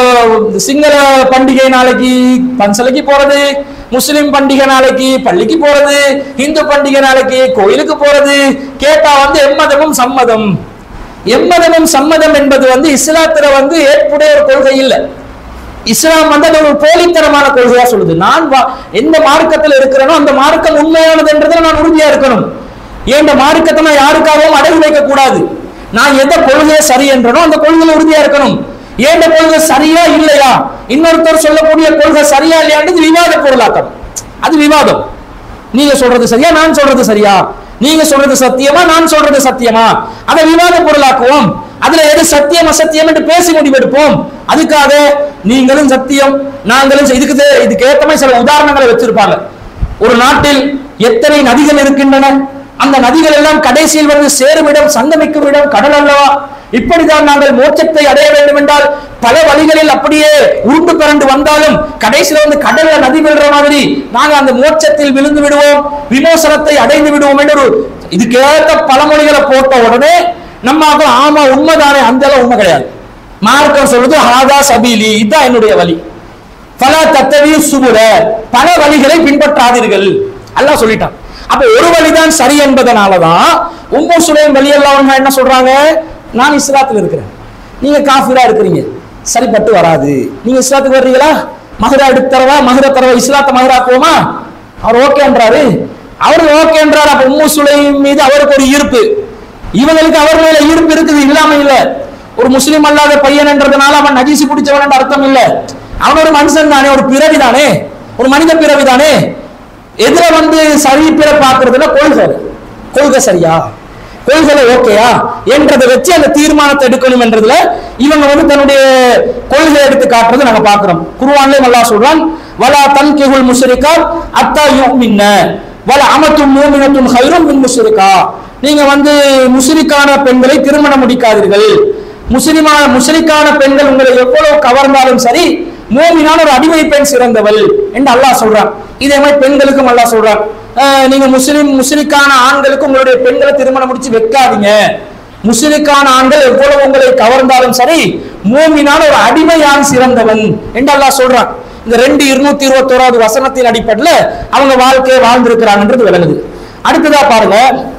A: சிங்கள பண்டிகை நாளைக்கு பன்சலைக்கு போறது முஸ்லிம் பண்டிகை நாளைக்கு பள்ளிக்கு போறது இந்து பண்டிகை நாளைக்கு கோயிலுக்கு போறது கேட்டா வந்து எம்மதமும் சம்மதம் எம்மதமும் சம்மதம் என்பது வந்து இஸ்லாத்துல வந்து ஏற்புடைய ஒரு கொள்கை இல்லை இஸ்லாம் வந்து அது ஒரு போலித்தனமான கொள்கையா சொல்லுது நான் வா- எந்த மார்க்கத்துல இருக்கிறேனோ அந்த மார்க்கம் உண்மையானதுன்றதுல நான் உறுதியா இருக்கணும் ஏன் இந்த மார்க்கத்தை நான் யாருக்காகவும் அடகு வைக்க கூடாது நான் எந்த கொள்கையை சரி என்றனோ அந்த கொள்கையில உறுதியா இருக்கணும் ஏன் இந்த கொள்கை சரியா இல்லையா இன்னொருத்தர் சொல்லக்கூடிய கொள்கை சரியா இல்லையான்றது விவாத பொருளாக்கம் அது விவாதம் நீங்க சொல்றது சரியா நான் சொல்றது சரியா நீங்க சொல்றது சத்தியமா நான் சொல்றது சத்தியமா அதை விவாத பொருளாக்குவோம் அதுல எது சத்தியம் அசத்தியம் என்று பேசி முடிவெடுப்போம் அதுக்காக நீங்களும் சத்தியம் நாங்களும் ச- இதுக்கு தே- இதுக்கு ஏத்த மாதிரி சில உதாரணங்களை வச்சிருப்பாங்க ஒரு நாட்டில் எத்தனை நதிகள் இருக்கின்றன அந்த நதிகள் எல்லாம் கடைசியில் வந்து சேரும் இடம் சங்கமிக்கும் இடம் கடல் அல்லவா இப்படிதான் நாங்கள் மோட்சத்தை அடைய வேண்டும் என்றால் பல வழிகளில் அப்படியே உருண்டு பிறண்டு வந்தாலும் கடைசியில வந்து கடல்ல நதி விழுற மாதிரி நாங்க அந்த மோட்சத்தில் விழுந்து விடுவோம் விமோசனத்தை அடைந்து விடுவோம் என்று ஒரு இதுக்கேற்ற பழமொழிகளை போட்ட உடனே நம்ம ஆக, ஆமா உண்மைதானே அந்த அளவு உண்மை கிடையாது மார்க்கம் சொல்றது ஹாதா சபீலி இதுதான் என்னுடைய வழி பல தத்தவி சுபுர பல வழிகளை பின்பற்றாதீர்கள் அல்லாஹ் சொல்லிட்டான் அப்ப ஒரு வழிதான் சரி என்பதனாலதான் உம்மு சுலைம் வழியெல்லாம் என்ன சொல்றாங்க நான் இஸ்லாத்தில் இருக்கிறேன் நீங்க காஃபிரா இருக்கிறீங்க சரிப்பட்டு வராது நீங்க இஸ்லாத்துக்கு வர்றீங்களா மகரா எடுத்து தரவா மகர தரவா இஸ்லாத்தை மகராக்குவோமா அவர் ஓகேன்றாரு அவர் ஓகேன்றாரு அப்ப உம்மு சுலைம் மீது அவருக்கு ஒரு ஈர்ப்பு இவங்களுக்கு அவர் மேல ஈர்ப்பு இருக்குது இல்லாம இல்ல ஒரு முஸ்லிம் அல்லாத பையன்ன்றதுனால அவன் நஜீசி பிடிச்சவன் என்ற அர்த்தம் இல்ல அவன் ஒரு மனுஷன் தானே ஒரு பிறவி தானே ஒரு மனித பிறவி தானே எதுல வந்து சரி பிற பாக்குறதுல கொள்கை கொள்கை சரியா கொள்கை ஓகேயா என்றதை வச்சு அந்த தீர்மானத்தை எடுக்கணும் என்றதுல இவங்க வந்து தன்னுடைய கொள்கை எடுத்து காட்டுறது நாங்க பாக்குறோம் குருவான்லயும் அல்லாஹ் சொல்றான் வலா தன்கிஹுல் முஸ்ரிகா அத்தா யுமின்ன வல அமத்தும் மூமினத்தும் ஹைரும் மின் முஸ்ரிகா நீங்க வந்து முஸ்லிக்கான பெண்களை திருமணம் முடிக்காதீர்கள் முஸ்லிமான முஸ்லிக்கான பெண்கள் உங்களை எவ்வளவு கவர்ந்தாலும் சரி மூமினான ஒரு அடிமை பெண் சிறந்தவள் என்று அல்லாஹ் சொல்றான் இதே மாதிரி பெண்களுக்கும் அல்லாஹ் சொல்றான் அஹ் நீங்க முஸ்லிம் முஸ்லிக்கான ஆண்களுக்கு உங்களுடைய பெண்களை திருமணம் முடிச்சு வைக்காதீங்க முஸ்லிக்கான ஆண்கள் எவ்வளவு உங்களை கவர்ந்தாலும் சரி மூமினான ஒரு அடிமையான் சிறந்தவன் என்று அல்லாஹ் சொல்றான் இந்த ரெண்டு இருநூத்தி இருபத்தோராவது வசனத்தின் அடிப்படையில் அவங்க வாழ்க்கையை வாழ்ந்திருக்கிறாங்கன்றது விளங்குது அடுத்ததா பாருங்க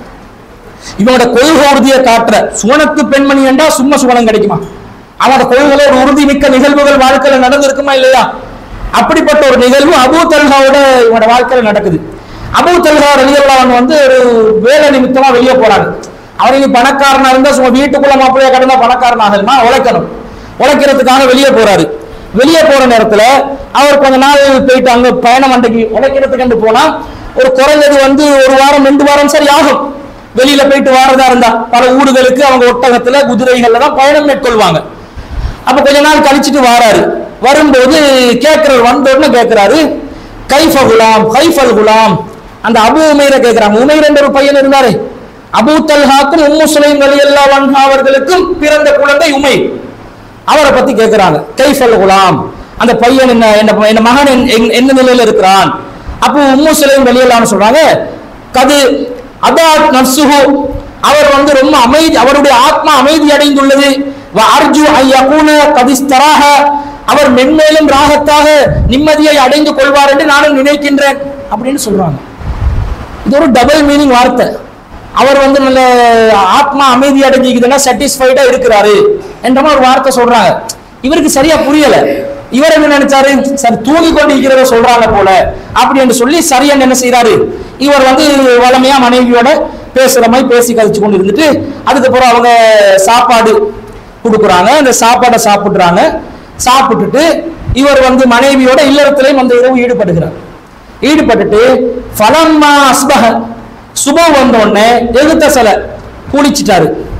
A: இவனோட கொள்கை உறுதியை காட்டுற சுவனத்து பெண்மணி என்றா சும்மா சுவனம் கிடைக்குமா அவனோட கொள்கையில ஒரு உறுதி மிக்க நிகழ்வுகள் வாழ்க்கையில நடந்திருக்குமா இல்லையா அப்படிப்பட்ட ஒரு நிகழ்வு அபூ தல்ஹாவோட இவனோட வாழ்க்கையில நடக்குது அபூ தல்ஹா ரலியல்லாஹு வந்து ஒரு வேலை நிமித்தமா வெளியே போறாங்க அவர் இனி பணக்காரனா இருந்தா சும்மா வீட்டுக்குள்ள மாப்பிள்ளையா கடந்தா பணக்காரன் ஆகணுமா உழைக்கணும் உழைக்கிறதுக்காக வெளியே போறாரு வெளியே போற நேரத்துல அவர் கொஞ்ச நாள் போயிட்டு அங்க பயணம் அன்றைக்கு உழைக்கிறதுக்கு போனா ஒரு குறைஞ்சது வந்து ஒரு வாரம் ரெண்டு வாரம் சரி ஆகும் வெளியில போயிட்டு வாரதா இருந்தா பல ஊர்களுக்கு அவங்க ஒட்டகத்துல குதிரைகள்ல தான் பயணம் மேற்கொள்வாங்க அப்ப கொஞ்ச நாள் கழிச்சிட்டு வாராரு வரும்போது கேட்கிறவர் வந்த உடனே கேட்கிறாரு கைஃப குலாம் கைஃபல் குலாம் அந்த அபு உமைர கேட்கிறாங்க உமைர் என்ற ஒரு பையன் இருந்தாரு அபூ தல்ஹாக்கும் உம்மு சுலைம் ரலியல்லாஹு அன்ஹா அவர்களுக்கும் பிறந்த குழந்தை உமை அவரை பத்தி கேட்கிறாங்க கைஃபல் குலாம் அந்த பையன் என்ன என்ன என்ன மகன் என்- என்- என்ன நிலையில இருக்கிறான் அப்போ உம்மு சுலைம் வெளியெல்லாம் சொல்றாங்க கது அதாத் நப்சுஹு அவர் வந்து ரொம்ப அமைதி அவருடைய ஆத்மா அமைதி அடைந்துள்ளது வ அர்ஜு ஐ யகூன கதிஸ்தராக அவர் மென்மேலும் ராகத்தாக நிம்மதியை அடைந்து கொள்வார் என்று நானும் நினைக்கின்றேன் அப்படின்னு சொல்றாங்க இது ஒரு டபுள் மீனிங் வார்த்தை அவர் வந்து நல்ல ஆத்மா அமைதி அடைஞ்சிக்குதுன்னா சாட்டிஸ்ஃபைடா இருக்கிறாரு என்ற மாதிரி ஒரு வார்த்தை சொல்றாங்க இவருக்கு சரியா புரியல இவர் என்ன நினைச்சாரு சரி தூங்கி கொண்டு இருக்கிறத சொல்றாங்க போல அப்படி என்று சொல்லி சரியா என்ன செய்யறாரு இவர் வந்து வளமையா மனைவியோட பேசுற மாதிரி பேசி கழிச்சு கொண்டு இருந்துட்டு அதுக்கப்புறம் அவங்க சாப்பாடு கொடுக்குறாங்க அந்த சாப்பாடை சாப்பிடுறாங்க சாப்பிட்டுட்டு இவர் வந்து மனைவியோட இல்லறத்திலையும் அந்த இரவு ஈடுபடுகிறார் ஈடுபட்டுட்டு ஃபலம்மா அஸ்பஹ சுபம் வந்த உடனே எகுத்த சில குளிச்சிட்டாரு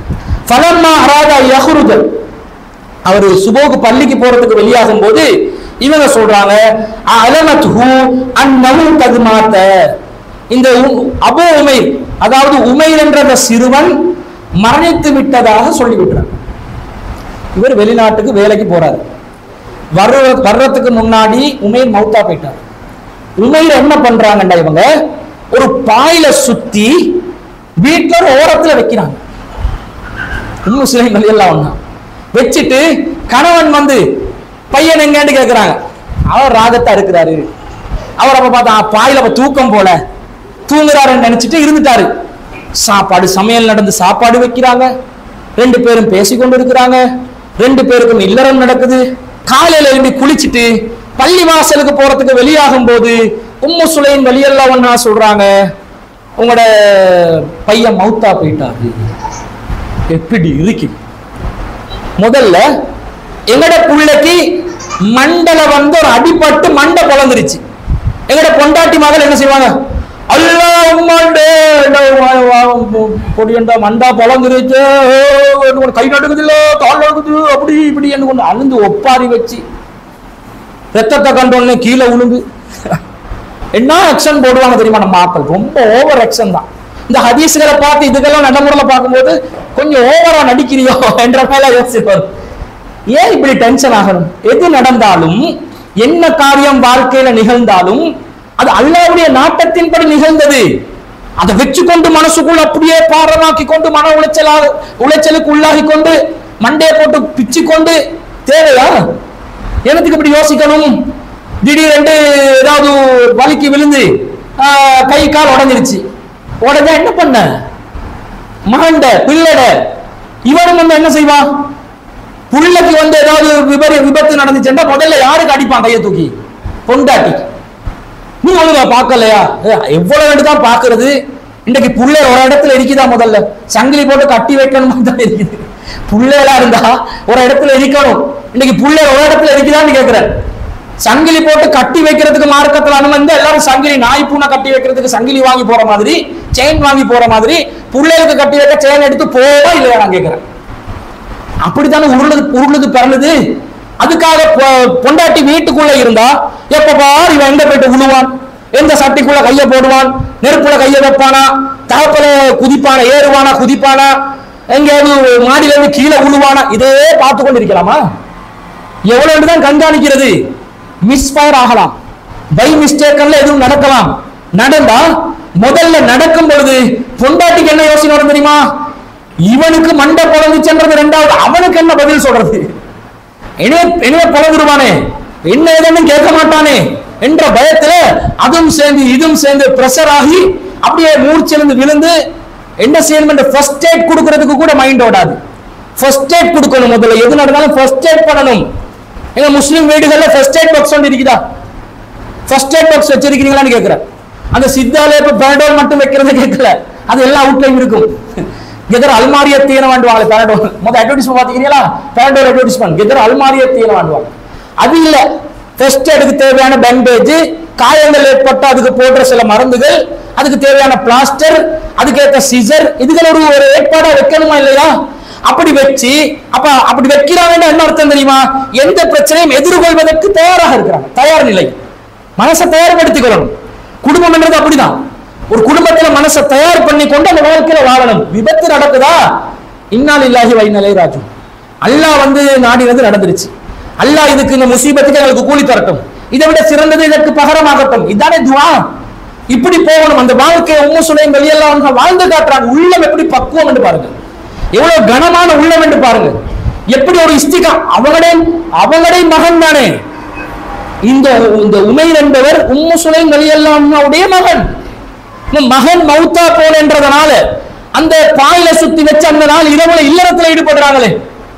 A: ஃபலம்மா அராதா யஹ்ருஜ அவர் சுபோக்கு பள்ளிக்கு போறதுக்கு வெளியாகும் போது இவங்க சொல்றாங்க அலமத்ஹு அன்னஹு கது மாத்த இந்த உ- அபூ உமைர் அதாவது உமைர் என்ற அந்த சிறுவன் மரணித்து விட்டதாக சொல்லி விட்டுறாங்க இவர் வெளிநாட்டுக்கு வேலைக்கு போறாரு வர்ற வர்றதுக்கு முன்னாடி உமைர் மௌத்தா போயிட்டார் உமைர் என்ன பண்றாங்கண்டா இவங்க ஒரு பாயில சுத்தி வீட்டுல ஒரு ஓரத்துல வைக்கிறாங்க உம்மு சுலைம் எல்லாம் ஒண்ணா வச்சுட்டு கணவன் வந்து பையன் எங்கன்னு கேக்குறாங்க அவர் ராகத்தா இருக்கிறாரு அவர் அப்ப பார்த்தா "ஆ, பாயில அப்ப தூக்கம் போல தூங்குறாருன்னு நினைச்சிட்டு இருந்துட்டாரு சாப்பாடு சமையல் நடந்து சாப்பாடு வைக்கிறாங்க ரெண்டு பேரும் பேசிக்கொண்டு இருக்கிறாங்க ரெண்டு பேருக்கும் இல்லறம் நடக்குது காலையில எழும்பி குளிச்சுட்டு பள்ளி வாசலுக்கு போறதுக்கு வெளியாகும் போது உம்மு சுலைன் வெளியெல்லாம் ஒண்ணா சொல்றாங்க உங்களோட பையன் மௌத்தா போயிட்டாரு எப்படி இருக்கு முதல்ல எங்கட புள்ளைக்கு மண்டல வந்து ஒரு அடிபட்டு மண்டை பொழந்துருச்சு எங்கட பொண்டாட்டி மகள் என்ன செய்வாங்க அல்லா உம்மாண்டே பொடியண்டா மண்டா பொழந்துருச்சு ஓ, கை நடுக்குது இல்ல கால் நடுக்குது அப்படி இப்படி என்று கொண்டு அழுந்து ஒப்பாரி வச்சு ரத்தத்தை கண்டோடனே கீழே உழுந்து என்ன ஆக்ஷன் போடுவாங்க தெரியுமா நம்ம ஆட்கள் ரொம்ப ஓவர் ஆக்ஷன் தான் இந்த ஹதீஸ்களை பார்த்து இதுக்கெல்லாம் நடைமுறையில பார்க்கும்போது கொஞ்சம் ஓவரா நடிக்கிறியோ என்ற மேல யோசிப்பார் ஏன் இப்படி டென்ஷன் ஆகணும் எது நடந்தாலும் என்ன காரியம் வாழ்க்கையில நிகழ்ந்தாலும் அது அல்லாவுடைய நாட்டத்தின்படி நிகழ்ந்தது அதை வச்சுக்கொண்டு மனசுக்குள்ள அப்படியே பாரமாக்கி கொண்டு மன உளைச்சலாக உளைச்சலுக்கு உள்ளாகி கொண்டு மண்டையை போட்டு பிச்சு கொண்டு தேவையா எனக்கு இப்படி யோசிக்கணும் திடீரென்று ஏதாவது வலிக்கு விழுந்து ஆஹ், கை கால் உடஞ்சிருச்சு உடஞ்சா என்ன பண்ண மகண்ட பிள்ளட இவனும் வந்து என்ன செய்வான் புள்ளைக்கு வந்து ஏதாவது விபரி விபத்து நடந்துச்சுன்னா முதல்ல யாருக்கு அடிப்பான் கையை தூக்கி பொண்டாட்டி நீ ஒழுங்கா பார்க்கலையா ஏ, எவ்வளவு வேண்டு தான் பாக்குறது இன்னைக்கு புள்ளை ஒரு இடத்துல இருக்குதா முதல்ல சங்கிலி போட்டு கட்டி வைக்கணும் தான் இருக்குது புள்ளைகளா இருந்தா ஒரு இடத்துல இருக்கணும் இன்னைக்கு புள்ளை ஒரு இடத்துல இருக்குதான்னு கேக்குறேன் சங்கிலி போட்டு கட்டி வைக்கிறதுக்கு மார்க்கத்துல அனுமதி எல்லாரும் சங்கிலி நாய் பூனை கட்டி வைக்கிறதுக்கு சங்கிலி வாங்கி போற மாதிரி செயின் வாங்கி போற மாதிரி புள்ளைகளுக்கு கட்டி வைக்க செயின் எடுத்து போவா இல்லையா நான் கேக்குறேன் அப்படித்தானே உருளுது உருளுது பிறந்தது அதுக்காக பொ- பொண்டாட்டி வீட்டுக்குள்ள இருந்தா எப்ப பார் இவன் எங்க போயிட்டு விழுவான் எந்த சட்டிக்குள்ள கைய போடுவான் நெருப்புல கைய வைப்பானா தகப்பல குதிப்பானா ஏறுவானா குதிப்பானா எங்கேயாவது மாடியில இருந்து கீழே விழுவானா இதே பார்த்து கொண்டு இருக்கலாமா எவ்வளவு தான் கண்காணிக்கிறது மிஸ்ஃபயர் ஆகலாம் பை மிஸ்டேக்கல்ல எதுவும் நடக்கலாம் நடந்தா முதல்ல நடக்கும் பொழுது பொண்டாட்டிக்கு என்ன யோசனை வரும் தெரியுமா இவனுக்கு மண்டை பொழந்துச்சுன்றது ரெண்டாவது அவனுக்கு என்ன பதில் சொல்றது இணைய இணைய பொழந்துருவானே என்ன ஏதுன்னு கேட்க மாட்டானே என்ற பயத்துல அதுவும் சேர்ந்து இதுவும் சேர்ந்து பிரஷர் ஆகி அப்படியே மூர்ச்சிலிருந்து விழுந்து என்ன செய்யணும் என்ற ஃபர்ஸ்ட் எய்ட் கொடுக்கறதுக்கு கூட மைண்ட் ஓடாது ஃபர்ஸ்ட் எய்ட் கொடுக்கணும் முதல்ல எது நடந்தாலும் ஃபர்ஸ்ட் எய்ட் பண்ணணும் எங்க முஸ்லீம் வீடுகள்ல ஃபர்ஸ்ட் எய்ட் பாக்ஸ் ஒன்று இருக்குதா ஃபர்ஸ்ட் எய்ட் பாக்ஸ் வச்சிருக்கீங்களான்னு கேட்கிறேன் அந்த சித்தாலே இப்ப பேரடோல் மட்டும் வைக்கிறத கேட்கல அது எல்லா அவுட்லையும் இருக்கும் கெதர் அல்மாரிய தீன வாண்டுவாங்க பேரடோல் முதல் அட்வர்டைஸ்மெண்ட் பாத்தீங்களா பேரடோல் அட்வர்டைஸ்மெண்ட் கெதர் அல்மாரிய தீன வாண்டுவாங்க அது இல்ல ஃபர்ஸ்ட் எடுக்கு தேவையான பேண்டேஜ் காயங்கள் ஏற்பட்ட அதுக்கு போடுற சில மருந்துகள் அதுக்கு தேவையான பிளாஸ்டர் அதுக்கேற்ற சிசர் இதுகள் ஒரு ஒரு ஏற்பாடா வைக்கணுமா இல்லையா அப்படி வச்சு அப்ப அப்படி வைக்கிறாங்கன்னா என்ன அர்த்தம் தெரியுமா எந்த பிரச்சனையும் எதிர்கொள்வதற்கு தயாராக இருக்கிறாங்க தயார் நிலை மனசை தயார்படுத்திக்கொள்ளணும் குடும்பம் என்றது அப்படிதான் ஒரு குடும்பத்துல மனசை தயார் பண்ணி கொண்டு அந்த வாழ்க்கையில வாழணும் விபத்து நடக்குதா இன்னால் இல்லாஹி வைநலை ராஜு அல்லாஹ் வந்து நாடினது நடந்துருச்சு அல்லாஹ் இதுக்கு இந்த முசீபத்துக்கு எங்களுக்கு கூலி தரட்டும் இதை விட சிறந்தது இதற்கு பகரமாகட்டும் இதானே துவா இப்படி போகணும் அந்த வாழ்க்கையை உம்மு சுலைம் வெளியெல்லாம் அவங்க வாழ்ந்து காட்டுறாங்க உள்ளம் எப்படி பக்குவம் என்று பாருங்க எவ்வளவு கனமான உள்ளம் என்று பாருங்க எப்படி ஒரு இஸ்திகா அவங்களே அவங்களே மகன் தானே இந்த இந்த உமைர் என்பவர் உம்மு சுலைம் வெளியல்லாவுடைய மகன் இந்த மகன் மௌத்தா போனன்றதுனால அந்த பாயில சுத்தி வச்சு அந்த நாள் இரவுல இல்லறத்துல ஈடுபடுறாங்களே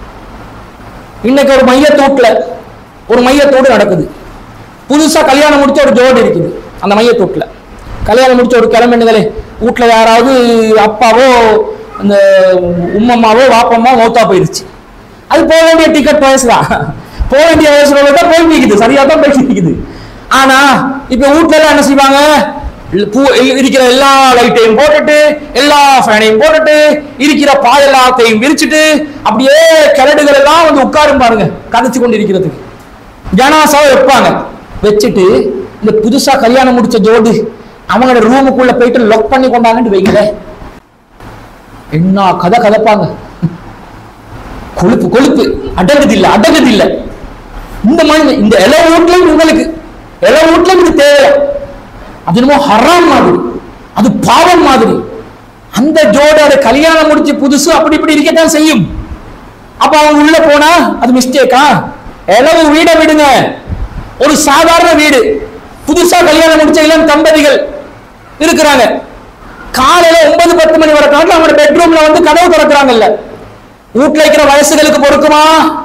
A: இன்னைக்கு ஒரு மையத்தூட்டுல ஒரு மையத்தோடு நடக்குது புதுசா கல்யாணம் முடிச்ச ஒரு ஜோடி இருக்குது அந்த மையத்தூட்டுல கல்யாணம் முடிச்ச ஒரு கிழமை என்னங்களே வீட்டுல யாராவது அப்பாவோ அந்த உம்மம்மாவோ வாப்பம்மா மௌத்தா போயிருச்சு அது போக வேண்டிய டிக்கெட் வயசு தான் போக வேண்டிய வயசுல தான் போய் நிக்குது சரியா தான் போய் நிக்குது ஆனா இப்ப வீட்ல எல்லாம் என்ன செய்வாங்க பூ இருக்கிற எல்லா லைட்டையும் போட்டுட்டு எல்லா ஃபேனையும் போட்டுட்டு இருக்கிற பாய் எல்லாத்தையும் விரிச்சிட்டு அப்படியே கிழடுகள் எல்லாம் வந்து உட்காரும் பாருங்க கதைச்சு கொண்டு இருக்கிறதுக்கு ஜனாசாவை வைப்பாங்க வச்சுட்டு இந்த புதுசா கல்யாணம் முடிச்ச ஜோடு அவங்களோட ரூமுக்குள்ள போயிட்டு லாக் பண்ணி கொண்டாங்கன்னு வைங்களேன் என்ன கதை கதைப்பாங்க கொழுப்பு கொழுப்பு அடங்குது இல்ல அடங்குது இல்ல இந்த மாதிரி இந்த இல வீட்லயும் உங்களுக்கு இல வீட்லயும் இது தேவை அது என்னமோ ஹராம் மாதிரி அது பாவம் மாதிரி அந்த ஜோடோட கல்யாணம் முடிச்சு புதுசு அப்படி இப்படி இருக்கத்தான் செய்யும் அப்ப அவங்க உள்ள போனா அது மிஸ்டேக்கா இளவு வீடை விடுங்க ஒரு சாதாரண வீடு புதுசா கல்யாணம் முடிச்ச இளம் தம்பதிகள் இருக்கிறாங்க காலையில ஒன்பது பத்து மணி வரை காட்டில் அவங்களோட பெட்ரூம்ல வந்து கதவு திறக்கிறாங்கல்ல வீட்டுல இருக்கிற வயசுகளுக்கு பொறுக்குமா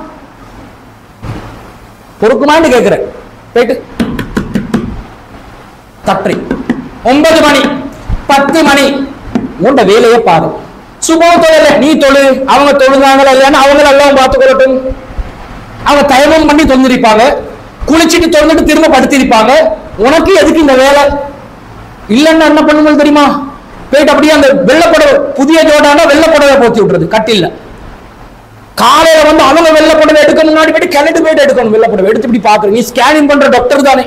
A: பொறுக்குமான்னு கேக்குறேன் போயிட்டு தப்பி ஒன்பது மணி பத்து மணி உண்ட வேலையை பாரு சுபோ தொழில நீ தொழு அவங்க தொழுதாங்களா இல்லையான்னு அவங்கள எல்லாம் பார்த்து கொள்ளட்டும் அவங்க தயமம் பண்ணி தொழுந்திருப்பாங்க குளிச்சுட்டு தொழுந்துட்டு திரும்ப படுத்திருப்பாங்க உனக்கு எதுக்கு இந்த வேலை இல்லைன்னா என்ன பண்ணுங்கள் தெரியுமா போயிட்டு அப்படியே அந்த வெள்ளப்புடவை புதிய ஜோடானா வெள்ளப்புடவை போத்தி விட்டுறது கட்டில்ல காலையில வந்து அவங்க வெள்ளப்புடவை எடுக்க முன்னாடி போயிட்டு கிளட்டு போயிட்டு எடுக்கணும் வெள்ளப்புடவை எடுத்து இப்படி பாக்குறீங்க நீ ஸ்கேனிங் பண்ற டாக்டர் தானே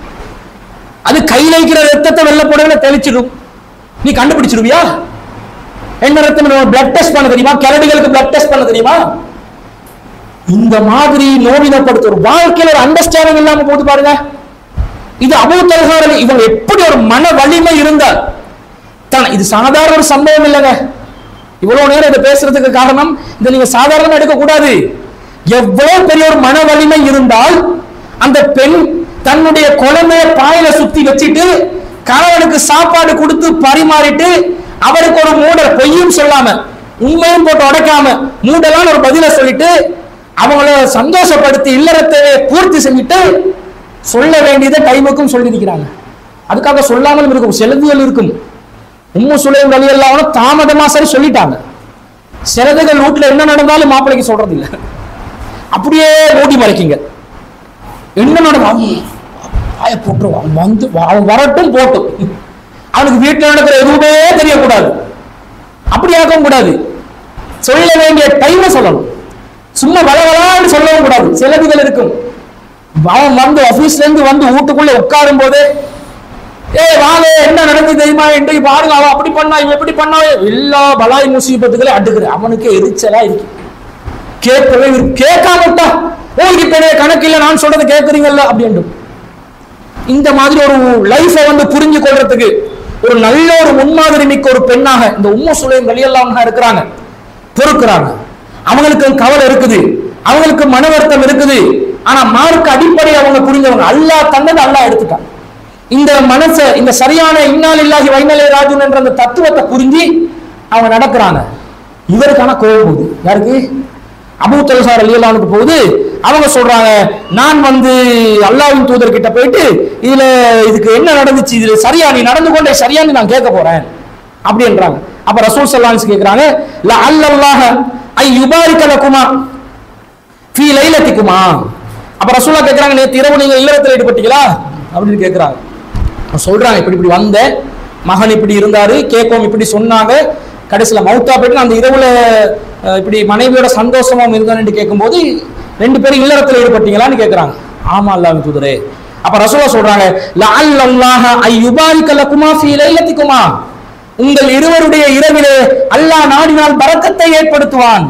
A: அது கையில இருக்கிற ரத்தத்தை வெள்ளப்புடவையில தெளிச்சிடும் நீ கண்டுபிடிச்சிருவியா என்ன ரத்தம் பிளட் டெஸ்ட் பண்ண தெரியுமா கிளடிகளுக்கு பிளட் டெஸ்ட் பண்ண தெரியுமா இந்த மாதிரி நோவினப்படுத்த ஒரு வாழ்க்கையில ஒரு அண்டர்ஸ்டாண்டிங் இல்லாம போது பாருங்க இது அபூத்தல்காரன் இவங்க எப்படி ஒரு மன வலிமை இருந்தால் தான் இது சாதாரண ஒரு சம்பவம் இல்லைங்க இவ்வளவு நேரம் இதை பேசுறதுக்கு காரணம் இதை நீங்க சாதாரணமா எடுக்க கூடாது எவ்வளவு பெரிய ஒரு மன வலிமை இருந்தால் அந்த பெண் தன்னுடைய குழந்தைய பாயில சுத்தி வச்சுட்டு கணவனுக்கு சாப்பாடு கொடுத்து பரிமாறிட்டு அவருக்கு ஒரு மூடல் பொய்யும் சொல்லாம உண்மையும் போட்டு உடைக்காம மூடலான ஒரு பதில சொல்லிட்டு அவங்கள சந்தோஷப்படுத்தி இல்லறத்தை பூர்த்தி செஞ்சுட்டு சொல்ல வேண்டியதை டைமுக்கும் சொல்லியிருக்கிறாங்க அதுக்காக சொல்லாமலும் இருக்கும் செலுத்துதல் இருக்கும் உம்மு சுலைம் வழி எல்லாம் தாமதமா சரி சொல்லிட்டாங்க சிலதுகள் வீட்டுல என்ன நடந்தாலும் மாப்பிள்ளைக்கு சொல்றது இல்ல அப்படியே மூடி மறைக்குங்க என்ன நடந்தாலும் வாய போட்டுருவான் வந்து அவன் வரட்டும் போட்டும் அவனுக்கு வீட்டுல நடக்கிற எதுவுமே தெரியக்கூடாது அப்படி ஆக்கவும் கூடாது சொல்ல வேண்டிய டைமை சொல்லணும் சும்மா வளவலான்னு சொல்லவும் கூடாது சிலதுகள் இருக்கும் அவன் வந்து ஆபீஸ்ல இருந்து வந்து வீட்டுக்குள்ள உட்காரும் போதே ஏய் வாங்க என்ன நடந்தது தெரியுமா இன்றைக்கு பாருங்க அவன் அப்படி பண்ணா இவன் எப்படி பண்ணா எல்லா பலாய் முசீபத்துகளை அடுக்குற அவனுக்கு எரிச்சலா இருக்கு கேட்கவே இருக்கு. கேட்காம விட்டா உங்களுக்கு பெரிய கணக்கு இல்ல நான் சொல்றது கேட்கறீங்கல்ல அப்படின்ட்டு இந்த மாதிரி ஒரு லைஃபை வந்து புரிஞ்சு கொள்றதுக்கு ஒரு நல்ல ஒரு முன்மாதிரி மிக்க ஒரு பெண்ணாக இந்த உம்மு சுலைம் வெளியெல்லாம் இருக்கிறாங்க பொறுக்கிறாங்க அவங்களுக்கு கவலை இருக்குது அவங்களுக்கு மன வருத்தம் இருக்குது ஆனா மார்க் அடிப்படை அவங்க புரிஞ்சவங்க அல்லாஹ் தந்தது அல்லாஹ் எடுத்துட்டான் இந்த மனச இந்த சரியான இன்னால் இல்லாஹி வைனலே ராஜுன் என்ற அந்த தத்துவத்தை புரிஞ்சு அவங்க நடக்கிறாங்க இவருக்கான கோபம் போகுது யாருக்கு அபூ தலசார் அலியல்லானுக்கு போகுது அவங்க சொல்றாங்க நான் வந்து அல்லாஹ்வின் தூதர் கிட்ட போயிட்டு இதுல இதுக்கு என்ன நடந்துச்சு இதுல சரியா நீ நடந்து கொண்டே சரியான்னு நான் கேட்க போறேன் அப்படின்றாங்க அப்ப ரசூல் சல்லான்ஸ் கேக்குறாங்க ல அல்லல்லாஹ ஐ யுபாரிக லகுமா ஃபீ லைலத்திக்குமா அப்ப ரசூலா கேக்குறாங்க நேத்து இரவு நீங்க இல்லறத்துல ஈடுபட்டீங்களா அப்படின்னு கேக்குறாங்க அவங்க சொல்றாங்க இப்படி இப்படி வந்தேன் மகன் இப்படி இருந்தாரு கேட்கவும் இப்படி சொன்னாங்க கடைசியில மௌத்தா போயிட்டு அந்த இரவுல அஹ், இப்படி மனைவியோட சந்தோஷமா இருந்தான்னு கேட்கும்போது ரெண்டு பேரும் இல்லறத்துல ஈடுபட்டீங்களான்னு கேக்குறாங்க ஆமா அல்லாஹ் தூதரே அப்ப ரசூலா சொல்றாங்க லஅல்லல்லாஹ ஐ யுபாரிக லகுமா ஃபீ லைலத்திக்குமா உங்கள் இருவருடைய இரவிலே அல்லாஹ் நாடினால் பரக்கத்தை ஏற்படுத்துவான்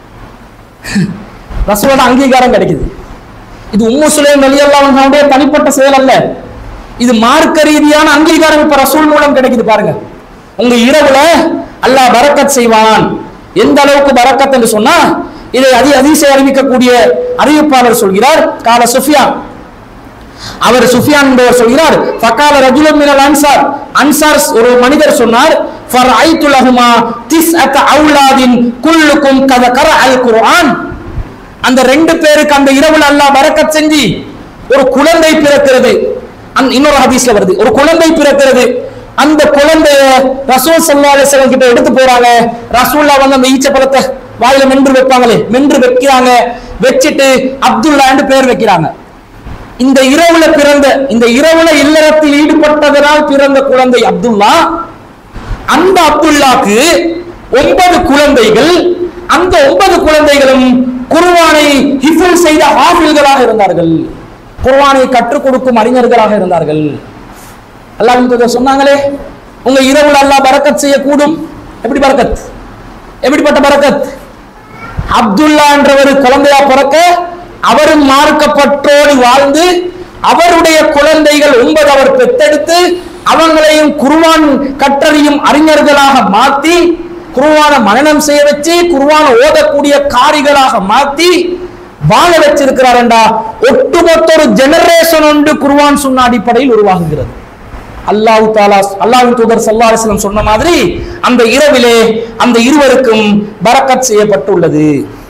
A: ரசூலோட அங்கீகாரம் கிடைக்குது இது உம்மு சுலைம் வெளியல்லாவுடைய தனிப்பட்ட செயல் அல்ல இது மார்க்க ரீதியான அங்கீகாரம் இப்ப ரசூல் மூலம் கிடைக்குது பாருங்க உங்க இரவுல அல்லாஹ் பரக்கத் செய்வான் எந்த அளவுக்கு பரக்கத் என்று சொன்னா இதை அதி அதிசய அறிவிக்கக்கூடிய அறிவிப்பாளர் சொல்கிறார் கால சுஃபியான் அவர் சுஃபியான் என்பவர் சொல்கிறார் ஃபகால ரஜுலும் மினல் அன்சார் அன்சார் ஒரு மனிதர் சொன்னார் ஃபர் ஐத்து லஹுமா திஸ்அத அவுலாதின் குல்லுக்கும் கத கர அல் குர்ஆன் அந்த ரெண்டு பேருக்கு அந்த இரவுல அல்லாஹ் பரக்கத் செஞ்சு ஒரு குழந்தை பிறக்கிறது அந்த இன்னொரு ஹதீஸ்ல வருது ஒரு குழந்தை பிறக்கிறது அந்த குழந்தைய ரசூல் சல்லா அலிஸ்லாம் கிட்ட எடுத்து போறாங்க ரசூல்லா வந்து அந்த ஈச்ச பழத்தை வாயில மென்று வைப்பாங்களே மென்று வைக்கிறாங்க வச்சுட்டு அப்துல்லான்னு பேர் வைக்கிறாங்க இந்த இரவுல பிறந்த இந்த இரவுல இல்லறத்தில் ஈடுபட்டதனால் பிறந்த குழந்தை அப்துல்லா அந்த அப்துல்லாக்கு ஒன்பது குழந்தைகள் அந்த ஒன்பது குழந்தைகளும் குர்ஆனை ஹிஃபுல் செய்த ஹாஃபில்களாக இருந்தார்கள் குர்ஆனை கற்றுக் கொடுக்கும் அறிஞர்களாக இருந்தார்கள் அல்லாஹ்வின் தூதர் சொன்னாங்களே உங்க இரவுல அல்லாஹ் பரக்கத் செய்யக்கூடும் எப்படி பரக்கத் எப்படிப்பட்ட பரக்கத் அப்துல்லா என்றவர் குழந்தையா பிறக்க அவரும் மார்க்கப்பற்றோடு வாழ்ந்து அவருடைய குழந்தைகள் ஒன்பது அவர் பெத்தெடுத்து அவங்களையும் குருவான் கற்றறியும் அறிஞர்களாக மாத்தி குருவான மனனம் செய்ய வச்சு குருவான ஓதக்கூடிய காரிகளாக மாத்தி வாழ வச்சிருக்கிறாரண்டா ஒட்டுமொத்த ஒரு ஜெனரேஷன் ஒன்று குருவான் சொன்ன அடிப்படையில் உருவாகுகிறது அல்லாஹ் தாலா அல்லாஹ்வின் தூதர் ஸல்லல்லாஹு அலைஹி வஸல்லம் சொன்ன மாதிரி அந்த இரவிலே அந்த இருவருக்கும் பரக்கத் செய்யப்பட்டுள்ளது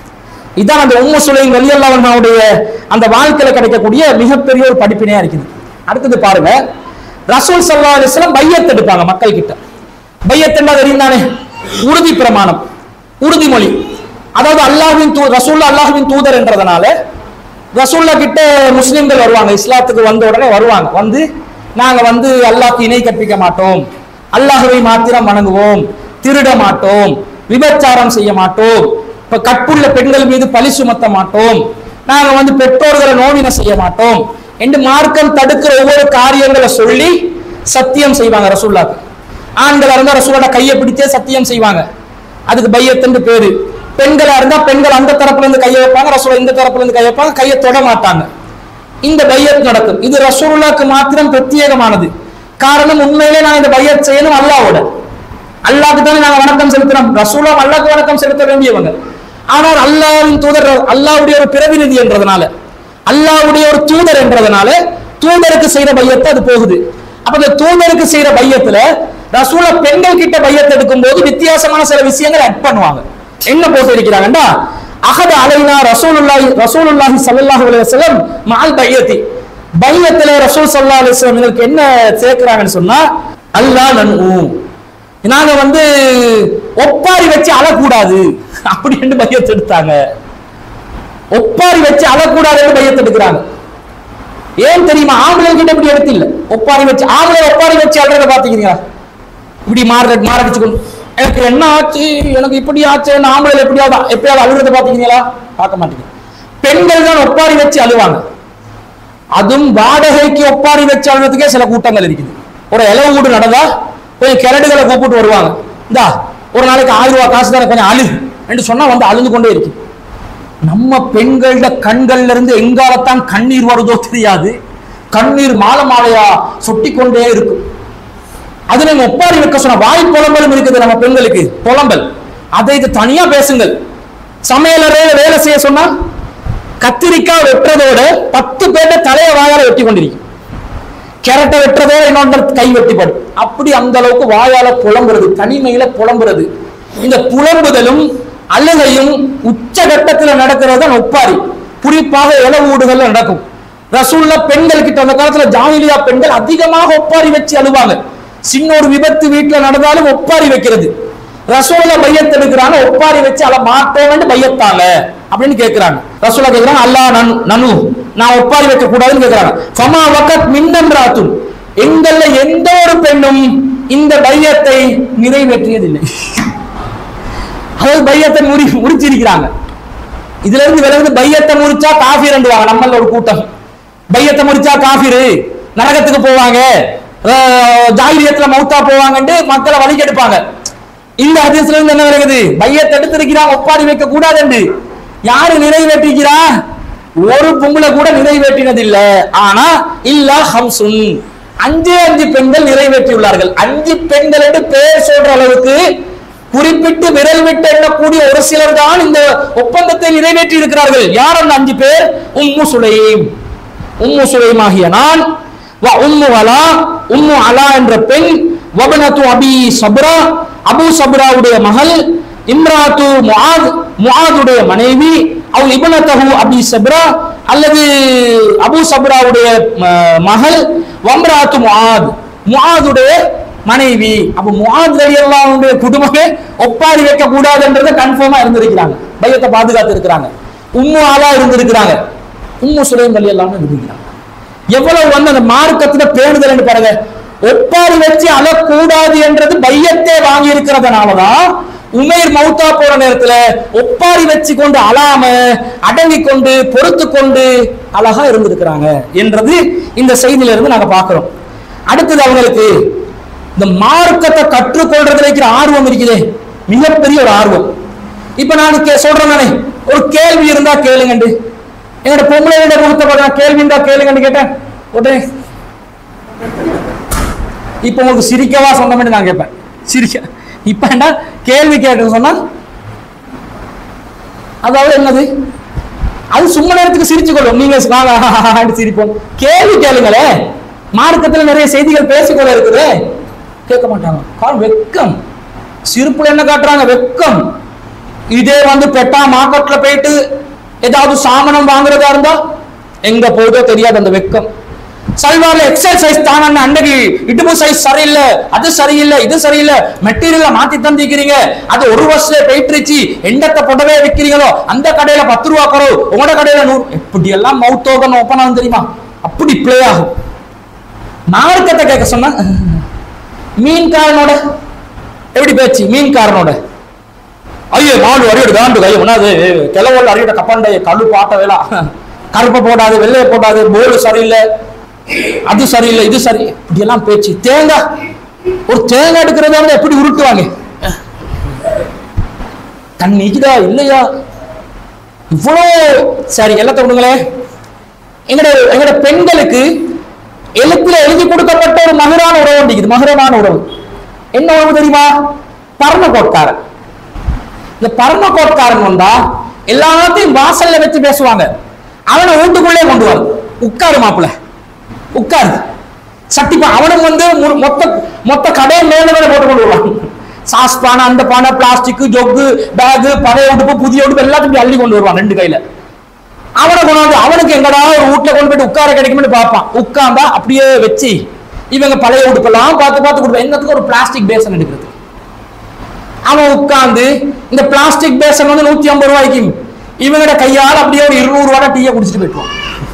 A: இதான் அந்த உம்மு சுலைம் ரலியல்லாஹு அன்ஹாவுடைய அந்த வாழ்க்கையில கிடைக்கக்கூடிய மிகப்பெரிய ஒரு படிப்பினையா இருக்குது அடுத்தது பாருங்க ரசூல் ஸல்லல்லாஹு அலைஹி வஸல்லம் பையத் எடுப்பாங்க மக்கள் கிட்ட பையத் என்ன தெரியும் தானே உறுதி பிரமாணம் உறுதிமொழி அதாவது அல்லாஹ்வின் தூ ரசூல் அல்லாஹ்வின் தூதர் என்றதுனால ரசூல்லா கிட்ட முஸ்லிம்கள் வருவாங்க இஸ்லாத்துக்கு வந்த உடனே வருவாங்க வந்து நாங்க வந்து அல்லாஹ்க்கு இணை கற்பிக்க மாட்டோம் அல்லாஹ்வை மாத்திரம் வணங்குவோம் திருட மாட்டோம் விபச்சாரம் செய்ய மாட்டோம் இப்ப கற்புள்ள பெண்கள் மீது பழி சுமத்த மாட்டோம் நாங்க வந்து பெற்றோர்களை நோவின செய்ய மாட்டோம் என்று மார்க்கம் தடுக்கிற ஒவ்வொரு காரியங்களை சொல்லி சத்தியம் செய்வாங்க ரசூல்லாக்கு ஆண்களா இருந்தா ரசூலோட கையை பிடிச்சே சத்தியம் செய்வாங்க அதுக்கு பையத்துன்னு பேரு பெண்களா இருந்தா பெண்கள் அந்த தரப்புல இருந்து கையை வைப்பாங்க ரசூலா இந்த தரப்புல இருந்து கையை வைப்பாங்க கையை தொட மாட்டாங்க இந்த பையத் நடக்கும் இது ரசூலுல்லாக்கு மாத்திரம் பிரத்யேகமானது காரணம் உண்மையிலே நான் இந்த பையத் செய்யணும் அல்லாவோட அல்லாஹ்க்கு தானே நாங்க வணக்கம் செலுத்துறோம் ரசூலா அல்லாஹ்க்கு வணக்கம் செலுத்த வேண்டியவங்க ஆனால் அல்லாஹ்வின் தூதர் அல்லாஹ்வுடைய ஒரு பிரதிநிதி என்றதுனால அல்லாஹ்வுடைய ஒரு தூதர் என்றதுனால தூதருக்கு செய்யற பையத்தை அது போகுது அப்ப இந்த தூதருக்கு செய்யற பையத்துல ரசூலா பெண்கள் கிட்ட பையத்தை எடுக்கும் போது வித்தியாசமான சில விஷயங்களை ஆட் பண்ணுவாங்க என்ன போட்டு இருக்கிறாங்கடா அகத அலைனா ரசூலுல்லாஹி ரசூலுல்லாஹி ஸல்லல்லாஹு அலைஹி வஸல்லம் மஅல் பையத்தி பையத்துல ரசூல் ஸல்லல்லாஹு அலைஹி வஸல்லம் இதற்கு என்ன சேர்க்கறாங்கன்னு சொன்னா அல்லாஹ் நன்ஹு நாங்க வந்து ஒப்பாரி வச்சு அழக்கூடாது அப்படின்னு பையத்தை எடுத்தாங்க ஒப்பாரி வச்சு அழக்கூடாதுன்னு பையத்தை எடுக்கிறாங்க ஏன் தெரியுமா ஆம்பளை கிட்ட இப்படி எடுத்து இல்ல ஒப்பாரி வச்சு ஆம்பளை ஒப்பாரி வச்சு அழுறத பாத்தீங்களா இப்படி மாற மாரடிச்சுக்கொண்டு எனக்கு என்ன ஆச்சு எனக்கு இப்படி ஆச்சு ஆம்பளை எப்படியாவது எப்படியாவது அழுகிறத பாத்தீங்களா பார்க்க மாட்டீங்க பெண்கள் தான் ஒப்பாரி வச்சு அழுவாங்க அதுவும் வாடகைக்கு ஒப்பாரி வச்சு அழுறதுக்கே சில கூட்டங்கள் இருக்குது ஒரு இலவு வீடு நடந்தா கொஞ்சம் கிரடுகளை கூப்பிட்டு வருவாங்க இந்தா ஒரு நாளைக்கு ஆயிரம் ரூபாய் காசு தானே கொஞ்சம் அழு என்று சொன்னா வந்து அழுது கொண்டே இருக்கு நம்ம பெண்களோட கண்கள்ல இருந்து எங்காலத்தான் கண்ணீர் வருதோ தெரியாது கண்ணீர் மாலை மாலையா சொட்டி கொண்டே இருக்கும் அது நம்ம ஒப்பாரி வைக்க சொன்ன வாய் புலம்பலும் இருக்குது நம்ம பெண்களுக்கு புலம்பல் அதை இது தனியா பேசுங்கள் சமையலறையில வேலை செய்ய சொன்னா கத்திரிக்காய் வெட்டுறதோட பத்து பேர்ட்ட தலைய வாயால வெட்டி கொண்டிருக்கும் கேரட்டை வெட்டுறதோட இன்னொன்று கை வெட்டிப்படும் அப்படி அந்த அளவுக்கு வாயால புலம்புறது தனிமையில புலம்புறது இந்த புலம்புதலும் அழுகையும் உச்சகட்டத்துல நடக்கிறது தான் ஒப்பாரி குறிப்பாக இளவூடுகள்ல நடக்கும் ரசூல்ல பெண்கள் கிட்ட அந்த காலத்துல ஜாமிலியா பெண்கள் அதிகமாக ஒப்பாரி வச்சு அழுவாங்க சின்ன ஒரு விபத்து வீட்டுல நடந்தாலும் ஒப்பாரி வைக்கிறது ரசூல பையத் எடுக்கிறாங்க ஒப்பாரி வச்சு அல மாட்டேன்னு பையத்தாங்க அப்படின்னு கேக்குறாங்க ரசூலா கேக்குறாங்க அல்லாஹ் நனு நனு நான் ஒப்பாரி வைக்க கூடாதுன்னு கேக்குறாங்க ஃபமா வகத் மின்னம் ராத்துன் எங்கள்ல எந்த ஒரு பெண்ணும் இந்த பையத்தை நிறைவேற்றியதில்லை அதாவது பையத்தை முறி முறிச்சிருக்கிறாங்க இதுல இருந்து விலகுது பையத்தை முறிச்சா காஃபீர் என்றுவாங்க நம்மள ஒரு கூட்டம் பையத்தை முறிச்சா காஃபிரு நரகத்துக்கு போவாங்க அஹ் ஜாகிரியத்துல மௌத்தா போவாங்கன்ட்டு மக்களை வழி கெடுப்பாங்க இந்த ஹதீஸ்ல இருந்து என்ன விலகுது பையத்தை எடுத்திருக்கிறான் ஒப்பாரி வைக்க கூடாது என்று யாரு நிறைவேற்றிக்கிறா ஒரு பொம்பளை கூட நிறைவேற்றினது இல்ல ஆனா இல்ல ஹம்சுன் அஞ்சு அஞ்சு பெண்கள் நிறைவேற்றியுள்ளார்கள் அஞ்சு பெண்கள் என்று பேர் சொல்ற அளவுக்கு குறிப்பிட்டு விரல் விட்டு எண்ணக்கூடிய ஒரு சிலர் தான் இந்த ஒப்பந்தத்தை நிறைவேற்றி இருக்கிறார்கள் யார் அந்த அஞ்சு பேர் உம்மு சுலைம் உம்மு சுலைம் ஆகிய நான் வ உம்மு அலா உம்மு அலா என்ற பெண் வபனத்து அபி சப்ரா அபு சப்ராவுடைய மகள் இம்ராத்து முஆத் முஆதுடைய மனைவி அவள் இபனத்தஹு அபி சப்ரா அல்லது அபு சப்ராவுடைய ம- மகள் வம்ராத்து முஆத் முஆதுடைய மனைவி அப்ப முஆத் ரலியல்லாஹுடைய குடும்பமே ஒப்பாரி வைக்க கூடாதுன்றத கன்ஃபார்மா இருந்திருக்கிறாங்க பையத்தை பாதுகாத்து இருக்கிறாங்க உம்மு ஆலா இருந்திருக்கிறாங்க உம்மு சுலைம் ரலியல்லாஹு இருந்திருக்கிறாங்க எவ்வளவு வந்து அந்த மார்க்கத்துல பேணுதல் பாருங்க ஒப்பாரி வச்சு அழக்கூடாது என்றது பையத்தே வாங்கி இருக்கிறதுனாலதான் உமேர் மௌத்தா போற நேரத்துல ஒப்பாரி வச்சு கொண்டு அழாம அடங்கி கொண்டு பொறுத்து கொண்டு அழகா இருந்திருக்கிறாங்க என்றது இந்த செய்தியில இருந்து நாங்க பார்க்கிறோம் அடுத்தது அவங்களுக்கு இந்த மார்க்கத்தை கற்றுக்கொள்றதுல இருக்கிற ஆர்வம் இருக்குதே மிகப்பெரிய ஒரு ஆர்வம் இப்ப நான் கே- சொல்றேன் நானே ஒரு கேள்வி இருந்தா கேளுங்கண்டு என்னோட பொம்பளையோட முகத்தை பார்த்தா கேள்வி இருந்தா கேளுங்கன்னு கேட்டேன் உடனே இப்ப உங்களுக்கு சிரிக்கவா சொந்தம்னு நான் கேட்பேன் சிரிக்க இப்ப என்ன கேள்வி கேட்க சொன்னா அதாவது என்னது அது சும்மா நேரத்துக்கு சிரிச்சு கொள்ளும் நீங்க வாங்க ஆண்டு சிரிப்போம் கேள்வி கேளுங்களே மார்க்கத்துல நிறைய செய்திகள் பேசிக்கொள்ள இருக்குது கேட்க மாட்டாங்க காரணம் வெக்கம் சிரிப்புல என்ன காட்டுறாங்க வெக்கம் இதே வந்து பெட்டா மார்க்கெட்ல போயிட்டு ஏதாவது சாமனம் வாங்குறதா இருந்தா எங்க போகுதோ தெரியாது அந்த வெக்கம் சல்வார்ல எக்ஸல் சைஸ் தானே அன்னைக்கு இடுப்பு சைஸ் சரியில்லை அது சரியில்லை இது சரியில்லை மெட்டீரியல மாத்தி தந்திக்கிறீங்க அது ஒரு வருஷத்துல போயிட்டுருச்சு எண்டத்தை புடவே விற்கிறீங்களோ அந்த கடையில பத்து ரூபா குறவு உங்களோட கடையில நூறு இப்படி எல்லாம் மவுத் ஓகன் ஓப்பன் ஆகும் தெரியுமா அப்படி ப்ளே ஆகும் மார்க்கத்தை கேட்க சொன்னா மீன்காரனோட எப்படி பேச்சு மீன்காரனோட ஐயோ மாடு அடியோடு காண்டு கையோ ஒன்னாது கிளவோட அடியோட கப்பாண்டை கழு பாட்ட வேலா கருப்பை போடாது வெள்ளையை போடாது போர்டு சரியில்லை அது சரியில்லை இது சரி இப்படி எல்லாம் பேச்சு தேங்காய் ஒரு தேங்காய் எடுக்கிறதா இருந்தா எப்படி உருட்டுவாங்க கண் நிக்குதா இல்லையா இவ்வளோ சரி எல்லாத்த விடுங்களேன் எங்கட எங்கட பெண்களுக்கு எழுத்துல எழுதி கொடுக்கப்பட்ட ஒரு மகரான உறவு இருக்குது மகரமான உறவு என்ன உறவு தெரியுமா பரமகோட்காரன் இந்த பரமகோட்காரன் வந்தா எல்லாத்தையும் வாசல்ல வச்சு பேசுவாங்க அவனை வீட்டுக்குள்ளே கொண்டு வரும் உட்காரு மாப்பிள உட்காரு சட்டிப்பா அவனும் வந்து மு- மொத்த மொத்த கடையை மேல மேல போட்டு கொண்டு வருவான் சாஸ் பானை அந்த பானை பிளாஸ்டிக் ஜொக்கு பேகு பழைய உடுப்பு புதிய உடுப்பு எல்லாத்தையும் அள்ளி கொண்டு வருவான் ரெண்டு கையில அவனை கொண்டு வந்து அவனுக்கு எங்கடா ஒரு வீட்டுல கொண்டு போயிட்டு உட்கார கிடைக்கும்னு பார்ப்பான் உட்கார்ந்தா அப்படியே வச்சு இவங்க பழைய உடுப்பெல்லாம் பார்த்து பார்த்து கொடுப்பேன் என்னத்துக்கு ஒரு பிளாஸ்டிக் பேசன் எடுக்கிறது அவன் உட்கார்ந்து இந்த பிளாஸ்டிக் பேசன் வந்து நூத்தி ஐம்பது ரூபாய்க்கு இவங்கட கையால் அப்படியே ஒரு இருநூறு ரூபாய் டீயை குடிச்சிட்டு போயிட்டுவான்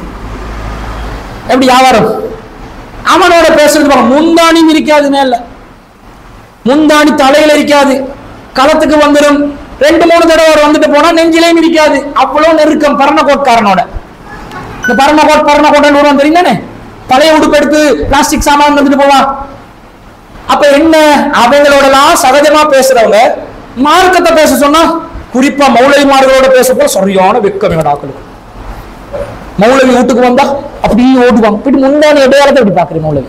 A: எப்படி வியாபாரம் அவனோட பேசுறது பாருங்க முந்தாணி இருக்காது மேல முந்தாணி தலையில இருக்காது களத்துக்கு வந்துடும் ரெண்டு மூணு தடவை அவர் வந்துட்டு போனா நெஞ்சிலையும் இருக்காது அவ்வளவு நெருக்கம் பரணக்கோட்காரனோட இந்த பரணக்கோட் பரணக்கோட்டன் வருவான் தெரியும் தானே பழைய உடுப்பு எடுத்து பிளாஸ்டிக் சாமான் வந்துட்டு போவான் அப்ப என்ன அவங்களோடலாம் சகஜமா பேசுறவங்க மார்க்கத்தை பேச சொன்னா குறிப்பா மௌலவிமார்களோட பேச போல சரியான வெக்கம் எங்கட ஆக்களுக்கு மௌலவி வீட்டுக்கு வந்தா அப்படியே ஓடுவாங்க இப்படி முந்தான இடையாளத்தை இப்படி பாக்குறேன் மௌலவி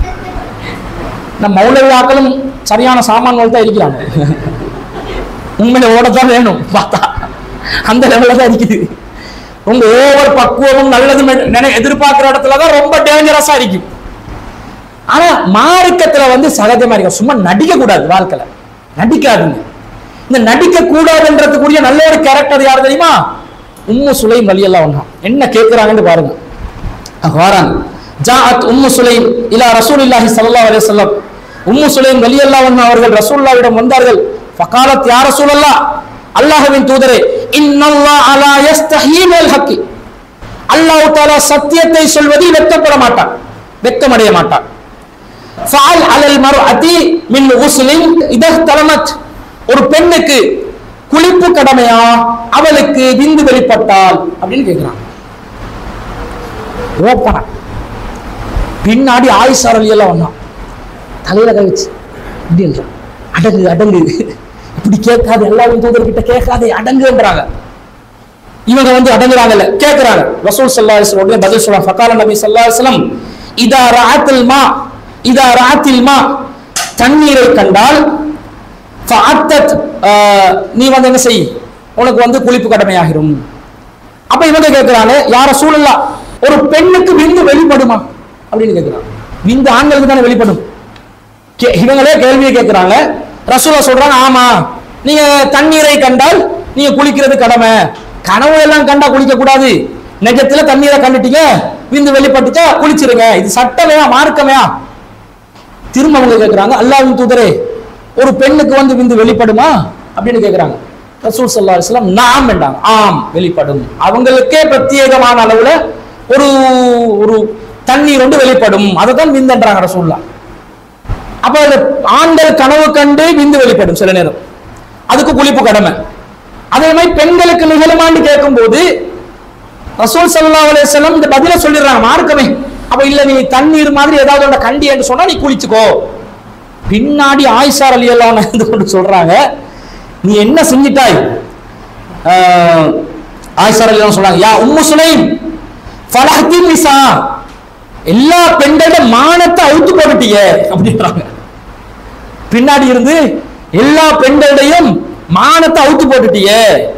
A: நம்ம மௌலவி ஆக்களும் சரியான சாமான்கள் தான் இருக்கிறாங்க உண்மையில ஓடத்தான் வேணும் பார்த்தா அந்த லெவல்ல தான் இருக்குது உங்க ஓவர் பக்குவமும் நல்லது நினை எதிர்பார்க்கிற இடத்துல தான் ரொம்ப டேஞ்சரஸா இருக்கும் ஆனா மார்க்கத்துல வந்து சகஜமா இருக்க சும்மா நடிக்க கூடாது வாழ்க்கையில நடிக்காதுங்க இந்த நடிக்க கூடாதுன்றதுக்குரிய நல்ல ஒரு கேரக்டர் யார் தெரியுமா உம்மு சுலைம் வழியெல்லாம் ஒன்றா என்ன கேட்கிறாங்கன்னு பாருங்க அங்க வராங்க ஜாஅத் உம்மு சுலைம் இலா ரசூலுல்லாஹி ஸல்லல்லாஹு அலைஹி வஸல்லம் உம்மு சுலைம் வலியல்லாஹு அன்ஹா அவர்கள் ரசூலுல்லாஹ்விடம் வந்தார்கள் ஃபகாலத் யா ரசூலல்லாஹ் அல்லாஹ்வின் தூதரே இன்னல்லாஹ் அலா யஸ்தஹீ மினல் ஹக்கி அல்லாஹ் தஆலா சத்தியத்தை சொல்வதில் வெட்கப்பட மாட்டான் வெட்கமடைய மாட்டான் ஃபஅல் அலல் மர்அதி மின் உஸ்லின் இதஹ் தலமத் ஒரு பெண்ணுக்கு குளிப்பு கடமையா அவளுக்கு விந்து வெளிப்பட்டால் அப்படின்னு கேட்கிறான் ஓப்பனா பின்னாடி ஆயுஷார் அலி எல்லாம் வந்தான் தலையில கை வச்சு இப்படின்றான் அடங்கு அடங்கு இப்படி கேட்காது எல்லாரும் தூதர்கிட்ட கேட்காதே அடங்குன்றாங்க இவங்க வந்து அடங்குறாங்கல்ல கேட்கிறாங்க ரசூல் ஸல்லல்லாஹு அலைஹி வஸல்லம் உடனே பதில் சொல்றாங்க ஃபகால நபி ஸல்லல்லாஹு அலைஹி வஸல்லம் இதா ரஅத்தில் மா இதா ரஅத்தில் மா தண்ணீரை கண்டால் ஃபஅத்தத் ஆஹ், நீ வந்து என்ன செய் உனக்கு வந்து குளிப்பு கடமையாகிரும் அப்ப இவங்க கேட்கிறாங்க யார சூழல்லா ஒரு பெண்ணுக்கு விந்து வெளிப்படுமா அப்படின்னு கேட்கிறாங்க விந்து ஆண்களுக்கு தானே வெளிப்படும் கே- இவங்களே கேள்வியை கேட்கிறாங்க ரசூலா சொல்றாங்க ஆமா நீங்க தண்ணீரை கண்டால் நீங்க குளிக்கிறது கடமை கனவு எல்லாம் கண்டா குளிக்க கூடாது நெஜத்துல தண்ணீரை கண்டுட்டீங்க விந்து வெளிப்பட்டுச்சா குளிச்சிருங்க இது சட்டமையா மார்க்கமையா திரும்ப அவங்க கேட்கிறாங்க அல்லாஹ்வின் தூதரே ஒரு பெண்ணுக்கு வந்து விந்து வெளிப்படுமா அப்படின்னு கேட்கிறாங்க ரசூல் ஸல்லல்லாஹு அலைஹி வஸல்லம் நாம் என்றாங்க ஆம் வெளிப்படும் அவங்களுக்கே பிரத்யேகமான அளவுல ஒரு ஒரு தண்ணீர் ஒன்று வெளிப்படும் அதை தான் விந்துன்றாங்க ரசூல்லா அப்ப அந்த ஆண்கள் கனவு கண்டு விந்து வெளிப்படும் சில நேரம் அதுக்கு குளிப்பு கடமை அதே மாதிரி பெண்களுக்கு நிகழுமான்னு கேட்கும்போது ரசூல் ஸல்லல்லாஹு அலைஹி வஸல்லம் இந்த பதில சொல்லிடுறாங்க மார்க்கமே அப்ப இல்ல நீ தண்ணீர் மாதிரி ஏதாவது ஒன்றை கண்டி என்று சொன்னா நீ குளிச்சுக்கோ பின்னாடி ஆயிஷா ரலியல்லாஹு அன்ஹா இருந்து கொண்டு சொல்றாங்க நீ என்ன செஞ்சிட்டாய் ஆஹ், ஆயிஷா ரலியல்லாஹு சொல்றாங்க யா உம்மு சுலைம் ஃபலஹதி நிசா எல்லா பெண்களோட மானத்தை அவுத்து போட்டுட்டீங்க அப்படின்றாங்க பின்னாடி இருந்து எல்லா பெண்களுடையும் மானத்தை அவுத்து போட்டுட்டிய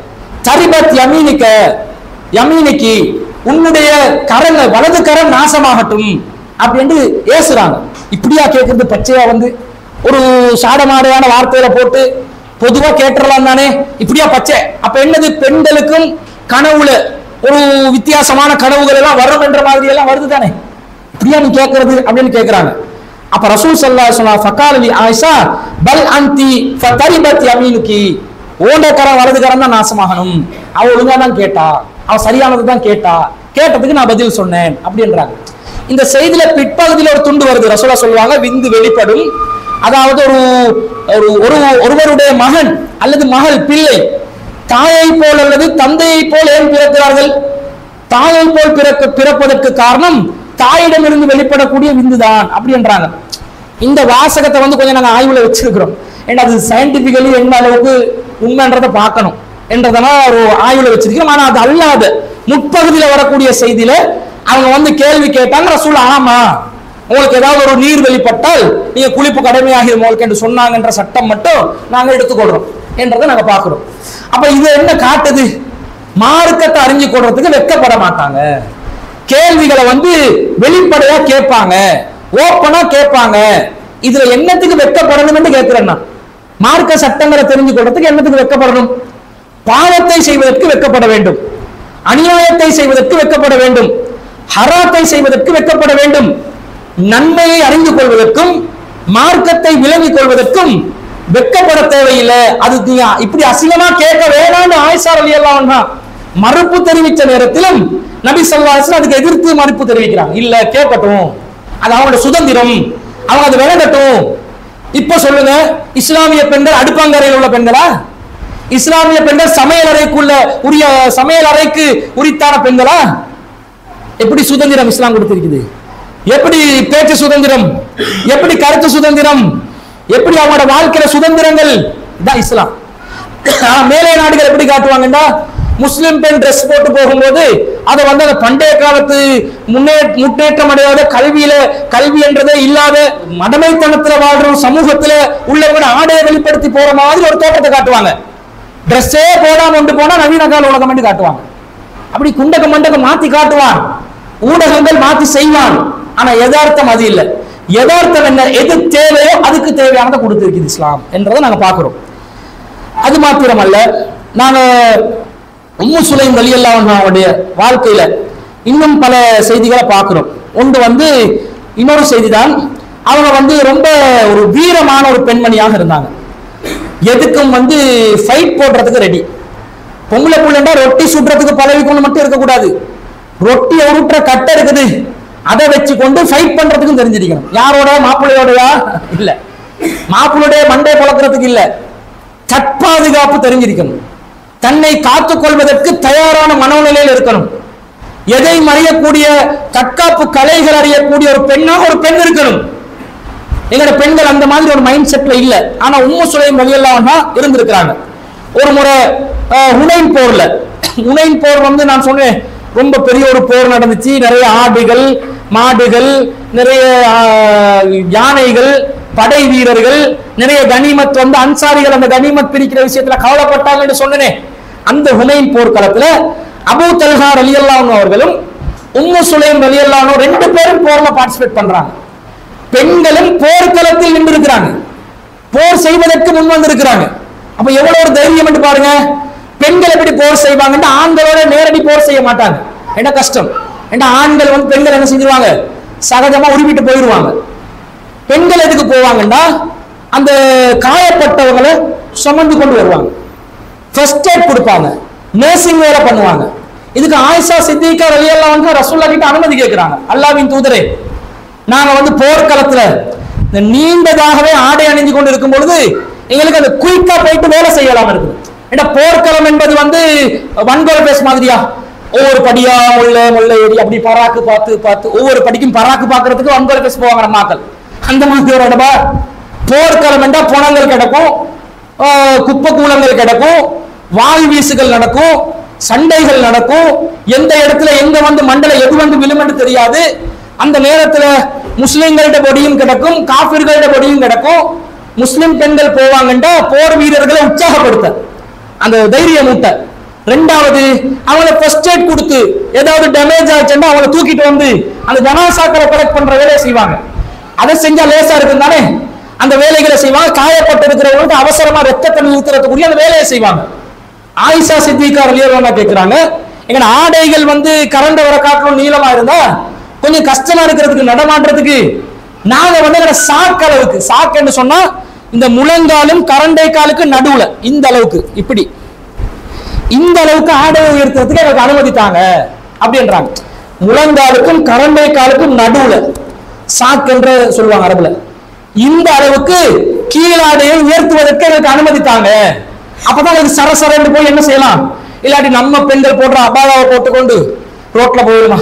A: சரிபத் யமீனிக்க யமீனிக்கு உன்னுடைய கரங்க வலது கரம் நாசமாகட்டும் அப்படின்னு ஏசுறாங்க இப்படியா கேட்கறது பச்சையா வந்து ஒரு சாடமாடையான வார்த்தையில போட்டு பொதுவா கேட்டுறலாம் தானே இப்படியா பச்சை அப்ப என்னது பெண்களுக்கும் கனவுல ஒரு வித்தியாசமான கனவுகள் எல்லாம் வரும் என்ற மாதிரி எல்லாம் வருது தானே இப்படியா நீ கேட்கறது அப்படின்னு கேட்கறாங்க அப்ப ரசூல் ஸல்லல்லாஹு அலைஹி வஸல்லம் ஃபகால லி ஆயிஷா பல் அன்தி ஃபதரிபத் யமீனுகி ஓண்ட கரம் வலது கரம் தான் நாசமாகணும் அவ ஒழுங்கா தான் கேட்டா அவ சரியானது தான் கேட்டா கேட்டதுக்கு நான் பதில் சொன்னேன் அப்படின்றாங்க இந்த செய்தியில பிற்பகுதியில ஒரு துண்டு வருது ரசூலா சொல்லுவாங்க விந்து வெளிப்படும் அதாவது ஒரு ஒரு ஒரு ஒருவருடைய மகன் அல்லது மகள் பிள்ளை தாயை போல் அல்லது தந்தையை போல் ஏன் பிறக்கிறார்கள் தாயை போல் பிறக்க பிறப்பதற்கு காரணம் தாயிடமிருந்து வெளிப்படக்கூடிய விந்துதான் அப்படின்றாங்க இந்த வாசகத்தை வந்து கொஞ்சம் நாங்க ஆய்வுல வச்சிருக்கிறோம் ஏன்னா அது சயின்டிபிக்கலி எந்த அளவுக்கு உண்மைன்றதை பார்க்கணும் என்றதெல்லாம் ஒரு ஆய்வுல வச்சிருக்கிறோம் ஆனா அது அல்லாத முற்பகுதியில வரக்கூடிய செய்தியில அவங்க வந்து கேள்வி கேட்டாங்க ரசூல் ஆமா உங்களுக்கு ஏதாவது ஒரு நீர் வெளிப்பட்டால் நீங்க குளிப்பு கடமையாகிடும் உங்களுக்கு என்று சொன்னாங்கன்ற சட்டம் மட்டும் நாங்க எடுத்துக்கொள்றோம் என்றதை நாங்க பார்க்கிறோம் அப்ப இது என்ன காட்டுது மார்க்கத்தை அறிஞ்சு கொள்றதுக்கு வெட்கப்பட மாட்டாங்க கேள்விகளை வந்து வெளிப்படையா கேட்பாங்க ஓப்பனா கேட்பாங்க இதுல என்னத்துக்கு வெட்கப்படணும்னு கேட்கிறேன் நான் மார்க்க சட்டங்களை தெரிஞ்சு கொள்றதுக்கு என்னத்துக்கு வெட்கப்படணும் பாவத்தை செய்வதற்கு வெட்கப்பட வேண்டும் அநியாயத்தை செய்வதற்கு வெட்கப்பட வேண்டும் ஹராத்தை செய்வதற்கு வெட்கப்பட வேண்டும் நன்மையை அறிந்து கொள்வதற்கும் மார்க்கத்தை விளங்கிக் கொள்வதற்கும் வெட்கப்பட தேவையில்லை அது நீங்க இப்படி அசிங்கமா கேட்க வேணாம்னு ஆயிஷா அலி அல்லாஹ் மறுப்பு தெரிவித்த நேரத்திலும் நபி ஸல்லல்லாஹு அலைஹி வஸல்லம் அதுக்கு எதிர்த்து மறுப்பு தெரிவிக்கிறாங்க இல்ல கேட்கட்டும் அது அவங்களோட சுதந்திரம் அவங்க அது விளங்கட்டும் இப்ப சொல்லுங்க இஸ்லாமிய பெண்கள் அடுப்பாங்கரையில் உள்ள பெண்களா இஸ்லாமிய பெண்கள் சமையல் அறைக்குள்ள உரிய சமையல் அறைக்கு உரித்தான பெண்களா எப்படி சுதந்திரம் இஸ்லாம் கொடுத்திருக்குது எப்படி பேச்சு சுதந்திரம் எப்படி கருத்து சுதந்திரம் எப்படி அவங்களோட வாழ்க்கையில சுதந்திரங்கள் இதான் இஸ்லாம் ஆனா மேலே நாடுகள் எப்படி காட்டுவாங்கன்னா முஸ்லிம் பெண் ட்ரெஸ் போட்டு போகும்போது அதை வந்து அந்த பண்டைய காலத்து முன்னே முன்னேற்றம் அடையாத கல்வியில கல்வி என்றதே இல்லாத மடமைத்தனத்துல வாழ்ற ஒரு சமூகத்துல உள்ளவங்க ஆடையை வெளிப்படுத்தி போற மாதிரி ஒரு தோட்டத்தை காட்டுவாங்க ட்ரெஸ்ஸே போடாம கொண்டு போனா நவீன கால உலகம் என்று காட்டுவாங்க அப்படி குண்டக மண்டகம் மாத்தி காட்டுவான் ஊடகங்கள் மாத்தி செய்வான் ஆனா யதார்த்தம் அது இல்லை யதார்த்தம் என்ன எது தேவையோ அதுக்கு தேவையானதை கொடுத்திருக்குது இஸ்லாம் என்றதை நாங்க பார்க்கிறோம் அது மாத்திரமல்ல நாங்க உம்மு சுலைம் வலியல்லாவுடைய வாழ்க்கையில இன்னும் பல செய்திகளை பார்க்கிறோம் ஒன்று வந்து இன்னொரு செய்தி தான் அவங்க வந்து ரொம்ப ஒரு வீரமான ஒரு பெண்மணியாக இருந்தாங்க எதுக்கும் வந்து ஃபைட் போடுறதுக்கு ரெடி பொம்பளை புள்ளண்டா ரொட்டி சுடுறதுக்கு பழகிக்கொண்டு மட்டும் இருக்கக்கூடாது ரொட்டி உருட்டுற கட்டை இருக்குது அதை வச்சு கொண்டு ஃபைட் பண்றதுக்கும் தெரிஞ்சிருக்கணும் யாரோட மாப்பிள்ளையோடயா இல்ல மாப்பிள்ளையோட மண்டை பழக்கிறதுக்கு இல்ல தற்பாதுகாப்பு தெரிஞ்சிருக்கணும் தன்னை காத்துக் கொள்வதற்கு தயாரான மனோநிலையில் இருக்கணும் எதை மறியக்கூடிய தற்காப்பு கலைகள் அறியக்கூடிய ஒரு பெண்ணாக ஒரு பெண் இருக்கணும் எங்களோட பெண்கள் அந்த மாதிரி ஒரு மைண்ட் செட்ல இல்ல ஆனா உம்மு சுலைம் வழியெல்லாம் இருந்திருக்கிறாங்க ஒரு முறை அஹ், ஹுனைன் போர்ல ஹுனைன் போர் வந்து நான் சொன்னேன் ரொம்ப பெரிய ஒரு போர் நடந்துச்சு நிறைய ஆடுகள் மாடுகள் நிறைய ஆஹ், யானைகள் படை வீரர்கள் நிறைய கனிமத் வந்து அன்சாரிகள் அந்த கனிமத் பிரிக்கிற விஷயத்துல கவலைப்பட்டாங்கன்னு சொன்னனே அந்த ஹுனைன் போர்க்களத்துல அபூ தல்ஹா ரலியல்லாஹு அவர்களும் உம்மு சுலைம் ரலியல்லாஹு ரெண்டு பேரும் போர்ல பார்ட்டிசிபேட் பண்றாங்க பெண்களும் போர்க்களத்தில் நின்றிருக்கிறாங்க போர் செய்வதற்கு முன் வந்திருக்கிறாங்க அப்ப எவ்வளவு ஒரு தைரியம் என்று பாருங்க பெண்கள் எப்படி போர் செய்வாங்கன்னா ஆண்களோட நேரடி போர் செய்ய மாட்டாங்க என்ன கஷ்டம் ஏன்னா ஆண்கள் வந்து பெண்கள் என்ன செஞ்சிருவாங்க சகஜமா உருவிட்டு போயிடுவாங்க பெண்கள் எதுக்கு போவாங்கன்னா அந்த காயப்பட்டவங்களை சுமந்து கொண்டு வருவாங்க ஃபர்ஸ்ட் எய்ட் கொடுப்பாங்க நர்சிங் வேலை பண்ணுவாங்க இதுக்கு ஆயிஷா சித்திகா ரலியல்லாஹு அன்ஹா ரசூல்லா கிட்ட அனுமதி கேட்கிறாங்க அல்லாஹ்வின் தூதரே நாங்க வந்து போர்க்களத்துல இந்த நீண்டதாகவே ஆடை அணிஞ்சு கொண்டு இருக்கும் பொழுது எங்களுக்கு அந்த குயிக்கா போயிட்டு வேலை செய்யலாம் இருக்குது ஏன்னா போர்க்களம் என்பது வந்து வன்கொலை பேஸ் மாதிரியா ஒவ்வொரு படியா முள்ள முள்ள ஏறி அப்படி பராக்கு பார்த்து பார்த்து ஒவ்வொரு படிக்கும் பராக்கு பார்க்கறதுக்கு வன்கொலை பேச போவாங்க நம்ம மக்கள் அந்த மாதிரி ஒரு இடமா போர்க்களம் என்றா புணங்கள் கிடக்கும் ஆஹ் குப்பை கூலங்கள் கிடக்கும் வாய் வீசுகள் நடக்கும் சண்டைகள் நடக்கும் எந்த இடத்துல எங்க வந்து மண்டல எது வந்து விழுமென்று தெரியாது அந்த நேரத்துல முஸ்லிம்கள்ட்ட பொடியும் கிடக்கும் காபிர்கள்ட்ட பொடியும் கிடக்கும் முஸ்லிம் பெண்கள் போவாங்கன்றா போர் வீரர்களை உற்சாகப்படுத்த அந்த தைரியம் மூட்ட ரெண்டாவது அவங்கள ஃபர்ஸ்ட் எய்ட் கொடுத்து ஏதாவது டேமேஜ் ஆச்சுன்னா அவங்கள தூக்கிட்டு வந்து அந்த ஜனாசாக்களை கலெக்ட் பண்ற வேலையை செய்வாங்க அதை செஞ்சா லேசா இருக்கும் தானே அந்த வேலைகளை செய்வாங்க காயப்பட்டு இருக்கிறவங்களுக்கு அவசரமா ரத்தத்தை நிறுத்துறதுக்குரிய அந்த வேலையை செய்வாங்க ஆயிஷா சித்திகா ரலியல்லாஹு கேக்குறாங்க எங்க ஆடைகள் வந்து கரண்ட வர காட்டிலும் நீளமா இருந்தா கொஞ்சம் கஷ்டமா இருக்கிறதுக்கு நடமாடுறதுக்கு நாங்க வந்து எங்க சாக்கு அளவுக்கு சாக்குன்னு சொன்னா இந்த முழங்காலும் கரண்டை காலுக்கு நடுவுல இந்த அளவுக்கு இப்படி இந்த அளவுக்கு ஆடை உயர்த்துறதுக்கு எனக்கு அனுமதித்தாங்க அப்படின்றாங்க முழங்காலுக்கும் கரண்டை காலுக்கும் நடுவுல சாக்குன்ற சொல்லுவாங்க அரபுல இந்த அளவுக்கு கீழாடையை உயர்த்துவதற்கு எனக்கு அனுமதித்தாங்க அப்பதான் எனக்கு சரசரன்னு போய் என்ன செய்யலாம் இல்லாட்டி நம்ம பெண்கள் போடுற அபாயாவை போட்டுக்கொண்டு ரோட்ல போயிடுமா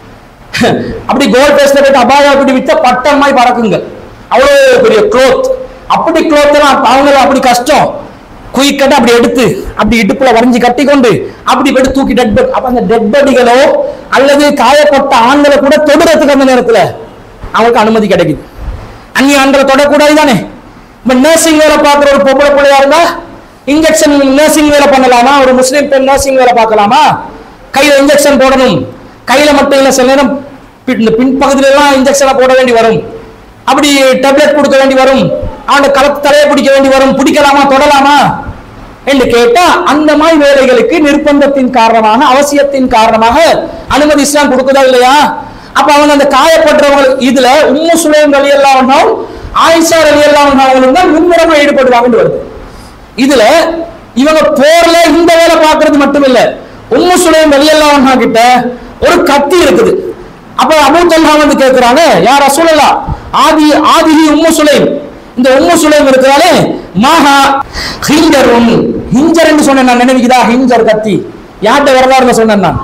A: அப்படி கோல் பேஸ்ல போயிட்டு அபாயா அப்படி வித்தா பட்டமாய் பறக்குங்க அவ்வளவு பெரிய க்ளோத் அப்படி க்ளோத் எல்லாம் அவங்க அப்படி கஷ்டம் குயிக்கட்டை அப்படி எடுத்து அப்படி இடுப்புல வரைஞ்சு கட்டி கொண்டு அப்படி போயிட்டு தூக்கி டெட் பெட் அப்ப அந்த டெட் பாடிகளோ அல்லது காயப்பட்ட ஆண்களை கூட தொடுறதுக்கு அந்த நேரத்துல அவங்களுக்கு அனுமதி கிடைக்குது அந்நிய ஆண்களை தொடக்கூடாது தானே இப்ப நர்சிங் வேலை பார்க்குற ஒரு பொம்பளை பிள்ளையா இருந்தா இன்ஜெக்ஷன் நர்சிங் வேலை பண்ணலாமா ஒரு முஸ்லீம் பெண் நர்சிங் வேலை பார்க்கலாமா கையில இன்ஜெக்ஷன் போடணும் கையில மட்டும் இல்ல சில நேரம் பி- இந்த பின்பகுதியில எல்லாம் இன்ஜெக்ஷனை போட வேண்டி வரும் அப்படி டேப்லெட் கொடுக்க வேண்டி வரும் அவன கலத்து தலையை பிடிக்க வேண்டி வரும் பிடிக்கலாமா தொடலாமா என்று கேட்டா அந்த மாதிரி வேலைகளுக்கு நிர்பந்தத்தின் காரணமாக அவசியத்தின் காரணமாக அனுமதி இஸ்லாம் கொடுக்குதா இல்லையா அப்ப அவங்க அந்த காயப்பட்டவங்க இதுல உம்மு சுலைம் அலி எல்லாம் ஆயிஷா அலி எல்லாம் அவங்களும் தான் முன்முறமா ஈடுபடுவாங்கன்னு வருது இதுல இவங்க போர்ல இந்த வேலை பார்க்கிறது மட்டும் இல்ல உம்மு சுலைம் வெளியெல்லாம் கிட்ட ஒரு கத்தி இருக்குது அப்ப அபூ தல்ஹா வந்து கேக்குறாங்க யார் ரசூலல்லா ஆதி ஆதிஹி உம்மு சுலைம் இந்த உம்மு சுலைம் இருக்கிறாளே மாஹா ஹிஞ்சருன் ஹிஞ்சர் என்று சொன்னேன் நான் நினைவுக்குதா ஹிஞ்சர் கத்தி யார்கிட்ட வரலாறுல சொன்னேன் நான்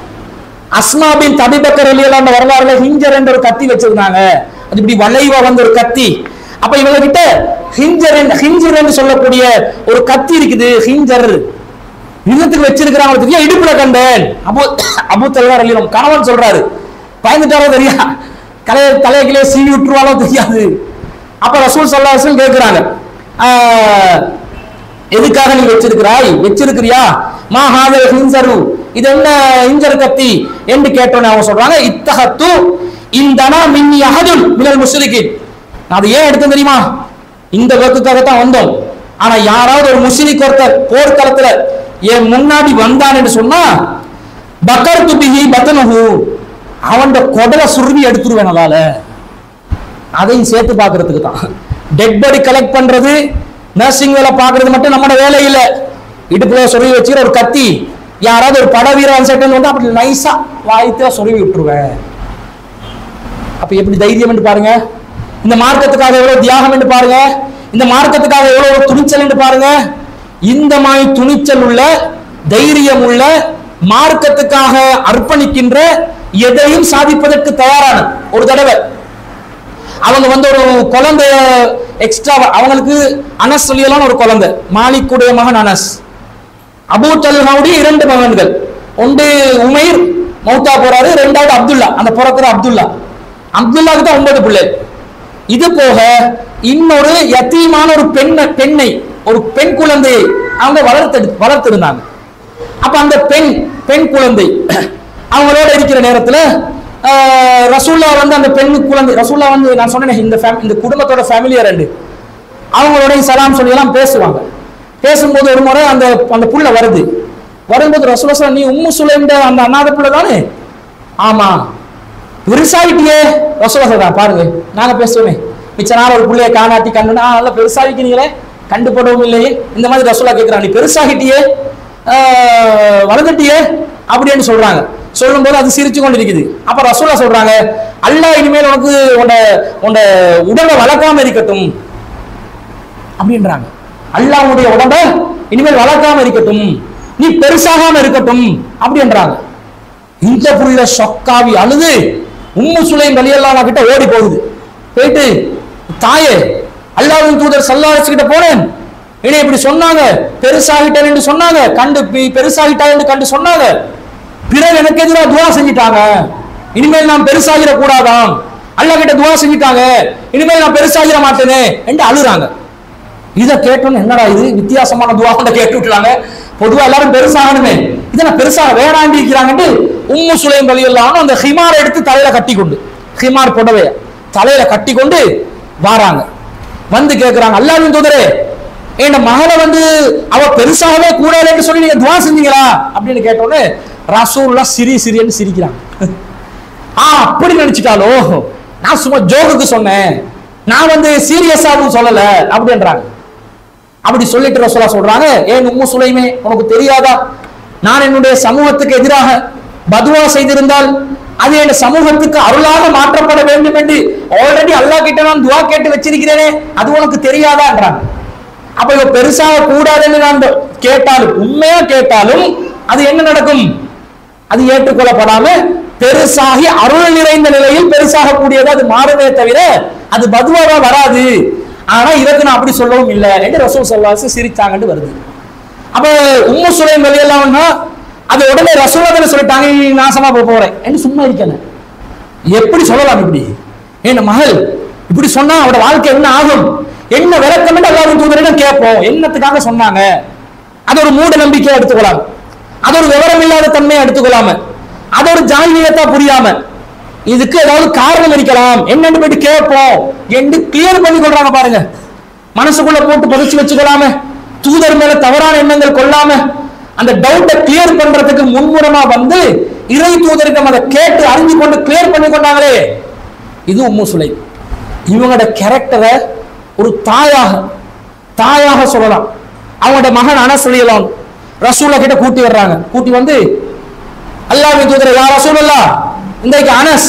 A: அஸ்மா பின் தபிபக்கர் அலியெல்லாம் அந்த வரலாறுல ஹிஞ்சர் என்ற ஒரு கத்தி வச்சிருந்தாங்க அது இப்படி வளைவா வந்த ஒரு கத்தி அப்ப இவங்க கிட்ட ஹிஞ்சர் என்று- ஹிஞ்சர் என்று சொல்லக்கூடிய ஒரு கத்தி இருக்குது ஹிஞ்சர் யுத்தத்துக்கு வச்சிருக்கிறாங்க தெரியும் இடுப்புல கண்டேன் அபு அபு தல்வார் அலியம் கணவன் சொல்றாரு பயந்துட்டாரோ தெரியா கலைய தலையிலே சீவி விட்டுருவாலோ தெரியாது அப்ப ரசூல் சல்லா ரசூல் கேட்கிறாங்க ஆஹ், எதுக்காக நீ வச்சிருக்கிறாய் வச்சிருக்கிறியா மா ஹாதல் ஹின்சரு இது என்ன ஹிஞ்சர் கத்தி என்று கேட்டோன்னு அவங்க சொல்றாங்க இத்தகத்து இந்தனா மின்னி அகதுல் மினல் முஸ்லிகின் நான் அதை ஏன் எடுத்தேன் தெரியுமா இந்த வகுக்காகத்தான் வந்தோம் ஆனா யாராவது ஒரு முஸ்லிக் ஒருத்தர் போர்க்களத்துல என் முன்னாடி வந்தான் என்று சொன்னா பக்கர் துபிஹி பத்தனஹு அவன் கொடலை சுருவி எடுத்துருவேன் அதால அதையும் சேர்த்து பார்க்கிறதுக்கு தான் டெட் பாடி கலெக்ட் பண்றது நர்சிங் வேலை பார்க்கறது மட்டும் நம்மளோட வேலை இல்ல இடுப்புல சொருவி வச்சுக்கிற ஒரு கத்தி யாராவது ஒரு பட வீரன் செகண்ட் வந்து அப்படி நைஸா வாய்த்தா சொருவி விட்டுருவேன் அப்ப எப்படி தைரியம் என்று பாருங்க இந்த மார்க்கத்துக்காக எவ்வளவு தியாகம் என்று பாருங்க இந்த மார்க்கத்துக்காக எவ்வளவு துணிச்சல் என்று பாருங்க இந்த மாதிரி துணிச்சல் உள்ள தைரியம் உள்ள மார்க்கத்துக்காக அர்ப்பணிக்கின்ற எதையும் சாதிப்பதற்கு தயாரான ஒரு தடவை அவங்க வந்து ஒரு குழந்தை எக்ஸ்ட்ரா அவங்களுக்கு அனஸ் சொல்லியெல்லாம் ஒரு குழந்தை மாலிக்குடைய மகன் அனஸ் அபூ தல்ஹாவுடைய இரண்டு மகன்கள் ஒன்று உமைர் மௌத்தா போறாரு ரெண்டாவது அப்துல்லா அந்த பிறக்கிற அப்துல்லா அப்துல்லாவுக்கு தான் ஒன்பது பிள்ளை இது போக இன்னொரு யத்தீமான ஒரு பெண் பெண்ணை ஒரு பெண் குழந்தையை அவங்க வளர்த்து வளர்த்திருந்தாங்க அப்ப அந்த பெண் பெண் குழந்தை அவங்களோட இருக்கிற நேரத்துல ஆஹ், ரசூல்லா வந்து அந்த பெண் குழந்தை ரசூல்லா வந்து நான் சொன்னேனே இந்த fam- இந்த குடும்பத்தோட ஃபேமிலியா ரெண்டு அவங்களோட சலாம் சொல்லி எல்லாம் பேசுவாங்க பேசும்போது ஒரு முறை அந்த அந்த புள்ள வருது வரும்போது ரசூலா சொல்ல, நீ உம்மு சுலைந்த அந்த அநாத புள்ள தானே ஆமா பெருசாயிட்டியே ரசூலா சொல்றான் பாருங்க நாங்க பேசுவோமே மிச்ச நாள் ஒரு புள்ளைய காணாட்டி கண்டுனா நல்லா பெருசாகிக்கிறீங்களே கண்டு போடவும் இல்லையே இந்த மாதிரி ரசூலா கேட்கிறான் நீ பெருசாகிட்டியே ஆஹ், வளர்ந்துட்டியே அப்படின்னு சொல்றாங்க சொல்லும்போது அது சிரிச்சு கொண்டு இருக்குது அப்ப ரசூலா சொல்றாங்க அல்லாஹ் இனிமேல் உனக்கு உன்ட உன்ட உடலை வளர்க்காம இருக்கட்டும் அப்படின்றாங்க அல்லாஹ்வுடைய உடம்ப இனிமேல் வளர்க்காம இருக்கட்டும் நீ பெருசாகாம இருக்கட்டும் அப்படின்றாங்க இந்த புள்ள சொக்காவி அழுது உம்மு சுலைம் வழியெல்லாம் கிட்ட ஓடி போகுது போயிட்டு தாயே அல்லாஹ்வின் தூதர் சல்லாஹ் கிட்ட போனேன் என்னை இப்படி சொன்னாங்க பெருசாகிட்டேன் என்று சொன்னாங்க கண்டு பி- பெருசாகிட்டாய் என்று கண்டு சொன்னாங்க பிறகு எனக்கு எதிராக துவா செஞ்சிட்டாங்க இனிமேல் நான் பெருசாகிட கூடாதாம் அல்லாஹ் கிட்ட துவா செஞ்சிட்டாங்க இனிமேல் நான் பெருசாகிட மாட்டேனே என்று அழுறாங்க இதை கேட்டோன்னு என்னடா இது வித்தியாசமான துவா கொண்ட கேட்டு விட்டுறாங்க பொதுவா எல்லாரும் பெருசாகணுமே இதை நான் பெருசாக வேணாண்டி இருக்கிறாங்கன்னு உம்மு சுலைம் வழியெல்லாம் அந்த ஹிமாரை எடுத்து தலையில கட்டி கொண்டு ஹிமார் புடவைய தலையில கட்டி கொண்டு வாராங்க வந்து கேட்கிறாங்க அல்லாஹ்வின் தூதரே என் மகளை வந்து அவ பெருசாகவே கூடாதுன்னு சொல்லி நீங்க துவா செஞ்சீங்களா அப்படின்னு கேட்டோன்னே ரசூல்லா சிரி சிரியன்னு சிரிக்கிறாங்க ஆ அப்படி நினைச்சிட்டாலோ நான் சும்மா ஜோக்குக்கு சொன்னேன் நான் வந்து சீரியஸாவும் சொல்லல அப்படின்றாங்க அப்படி சொல்லிட்டு ரசூலா சொல்றாங்க ஏன் உம்மு சுலைமே உனக்கு தெரியாதா நான் என்னுடைய சமூகத்துக்கு எதிராக பதுவா செய்திருந்தால் அது என் சமூகத்துக்கு அருளாக மாற்றப்பட வேண்டும் என்று ஆல்ரெடி அல்லாஹ் கிட்ட நான் துவா கேட்டு வச்சிருக்கிறேனே அது உனக்கு தெரியாதான்றாங்க அப்ப இவ பெருசாக கூடாதுன்னு நான் கேட்டாலும் உண்மையா கேட்டாலும் அது என்ன நடக்கும் அது ஏற்றுக்கொள்ளப்படாம பெருசாகி அருள் நிறைந்த நிலையில் பெருசாக கூடியது அது மாறுமே தவிர அது பதுவாவா வராது ஆனா இதற்கு நான் அப்படி சொல்லவும் இல்லை என்று ரசூல் சல்லாஸ் சிரிச்சாங்கன்னு வருது அப்ப உம்மு சுலைம் வெளியெல்லாம்னா அது உடனே ரசூலா சொல்லிட்டாங்க நீ நாசமா போக போறேன் என்று சும்மா இருக்கணும் எப்படி சொல்லலாம் இப்படி என் மகள் இப்படி சொன்னா அவட வாழ்க்கை என்ன ஆகும் என்ன விளக்கம் என்று அல்லாஹ்வின் தூதரிடம் கேட்போம் என்னத்துக்காக சொன்னாங்க அது ஒரு மூட நம்பிக்கையா எடுத்துக்கொள்ளாம அது ஒரு விவரம் இல்லாத தன்மையை எடுத்துக்கொள்ளாம அது ஒரு ஜாகியத்தா புரியாம இதுக்கு ஏதாவது காரணம் இருக்கலாம் என்னன்னு போயிட்டு கேட்போம் என்று கிளியர் பண்ணி கொள்றாங்க பாருங்க மனசுக்குள்ள போட்டு புதைச்சு வச்சுக்கொள்ளாம தூதர் மேல தவறான எண்ணங்கள் கொள்ளாம அந்த டவுட்டை கிளியர் பண்றதுக்கு முன்முறமா வந்து இறை தூதரிடம் அதை கேட்டு அறிஞ்சு கொண்டு கிளியர் பண்ணி கொண்டாங்களே இது உம்மு சுலை இவங்களோட கேரக்டரை ஒரு தாயாக தாயாக சொல்லலாம் அவங்களோட மகன் அனஸ் சொல்லிடலாம் ரசூலா கிட்ட கூட்டி வர்றாங்க கூட்டி வந்து அல்லாஹ்வின் தூதரை யா ரசூலல்லா இன்றைக்கு அனஸ்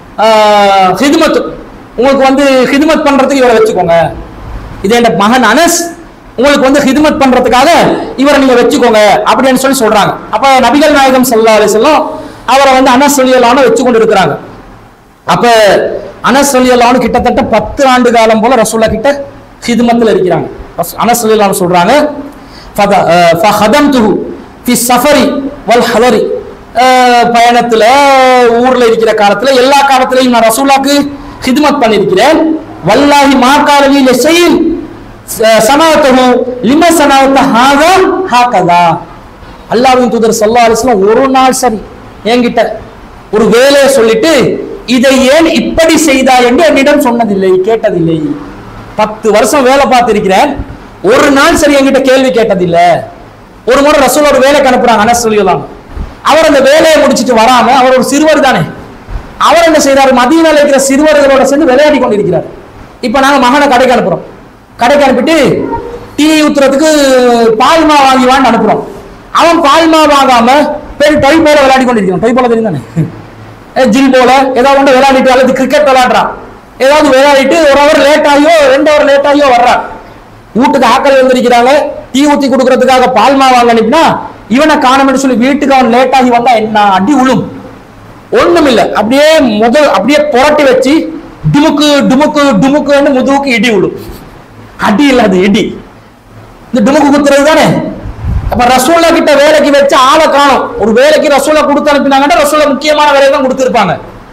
A: ஆஹ், ஹிதுமத் உங்களுக்கு வந்து ஹிதுமத் பண்றதுக்கு இவரை வச்சுக்கோங்க இது என் மகன் அனஸ் உங்களுக்கு வந்து ஹிதுமத் பண்றதுக்காக இவரை நீங்க வச்சுக்கோங்க அப்படின்னு சொல்லி சொல்றாங்க அப்ப நபிகள் நாயகம் ஸல்லல்லாஹு அலைஹி வஸல்லம் அவரை வந்து அனஸ் சொல்லியலான்னு வச்சு கொண்டு இருக்கிறாங்க அப்ப அனஸ் சொல்லியலான்னு கிட்டத்தட்ட பத்து ஆண்டு காலம் போல ரசூல்லா கிட்ட ஹிதுமத்தில் இருக்கிறாங்க ரஸ்- அனஸ் சொல்லியலான்னு சொல்றாங்க ஃபத- அஹ் ஃபஹதம்துஹு ஃபி ஸஃபரி வல் ஹதரி அஹ் பயணத்துல ஊர்ல இருக்கிற காலத்துல எல்லா காலத்திலையும் நான் ரசூலாக்கு ஹிதுமத் பண்ணியிருக்கிறேன் வல்லாஹி மாக்காலவி லெசையில் சனாத்தகு லிம சனாத்த ஹாதா ஹாகதா அல்லாஹ்வின் தூதர் ஸல்லல்லாஹு அலைஹி வஸல்லம் ஒரு நாள் சரி என்கிட்ட ஒரு வேலையை சொல்லிட்டு இதை ஏன் இப்படி செய்தாய் என்று என்னிடம் சொன்னதில்லை கேட்டதில்லை பத்து வருஷம் வேலை பார்த்திருக்கிறேன் ஒரு நாள் சரி என்கிட்ட கேள்வி கேட்டதில்லை ஒரு முறை ரசூல் ஒரு வேலைக்கு அனுப்புறாங்க அனஸ் சொல்லிடலாம் அவர் அந்த வேலையை முடிச்சிட்டு வராம அவர் ஒரு சிறுவர் தானே அவர் என்ன செய்றாரு மதியனால இருக்கிற சிறுவர்களோட சேர்ந்து விளையாடி கொண்டிருக்கிறார் இப்ப நாங்க மகனை கடைக்கு அனுப்புறோம் கடைக்கு அனுப்பிட்டு டீ ஊத்துறதுக்கு பால்மா வாங்கி வான்னு அனுப்புறோம் அவன் பால்மா வாங்காம பேர் டொய் போல விளையாடி கொண்டிருக்கிறான் டொய் போல தெரியும் தானே அஹ் ஜில் போல ஏதாவது ஒன்று விளையாடிட்டு அல்லது கிரிக்கெட் விளையாடுறான் ஏதாவது விளையாடிட்டு ஒரு ஹவர் லேட் ஆகியோ ரெண்டு ஹவர் லேட் ஆகியோ வர்றான் வீட்டுக்கு ஆக்கள் வந்திருக்கிறாங்க டீ ஊத்தி கொடுக்கறதுக்காக பால்மா வாங்க அனுப்பினா இவனை காணோம்னு சொல்லி வீட்டுக்கு அவன் லேட் ஆகி வந்தா என்ன அடி உளும் ஒண்ணும் இல்ல அப்படியே முதல் அப்படியே புரட்டி வச்சு டுமுக்கு டுமுக்கு டுமுக்குன்னு முதுகுக்கு இடி விடும் அடி இல்ல அது இடி இந்த டுமுக்கு குத்துறது தானே அப்ப ரசூல்லா கிட்ட வேலைக்கு வச்சு ஆளை காணும் ஒரு வேலைக்கு ரசூலா கொடுத்து அனுப்பினாங்கன்னா ரசூலா முக்கியமான வேலையை தான் கொடுத்துருப்பாங்க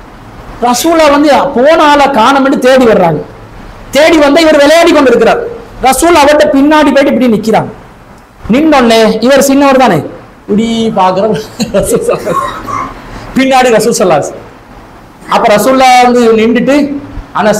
A: ரசூலா வந்து போன ஆளை காணும்னு தேடி வர்றாங்க தேடி வந்து இவர் விளையாடி கொண்டு இருக்கிறார் ரசூல் அவர்கிட்ட பின்னாடி போயிட்டு இப்படி நிக்கிறாங்க நின்னொன்னே இவர் சின்னவர் தானே இப்படி பாக்குற ரசூல் ஸல்லல்லாஹு அலைஹி வஸல்லம். பின்னாடி ரசூல் சல்லாஸ் அப்ப ரசூல்லா வந்து நின்றுட்டு அனஸ்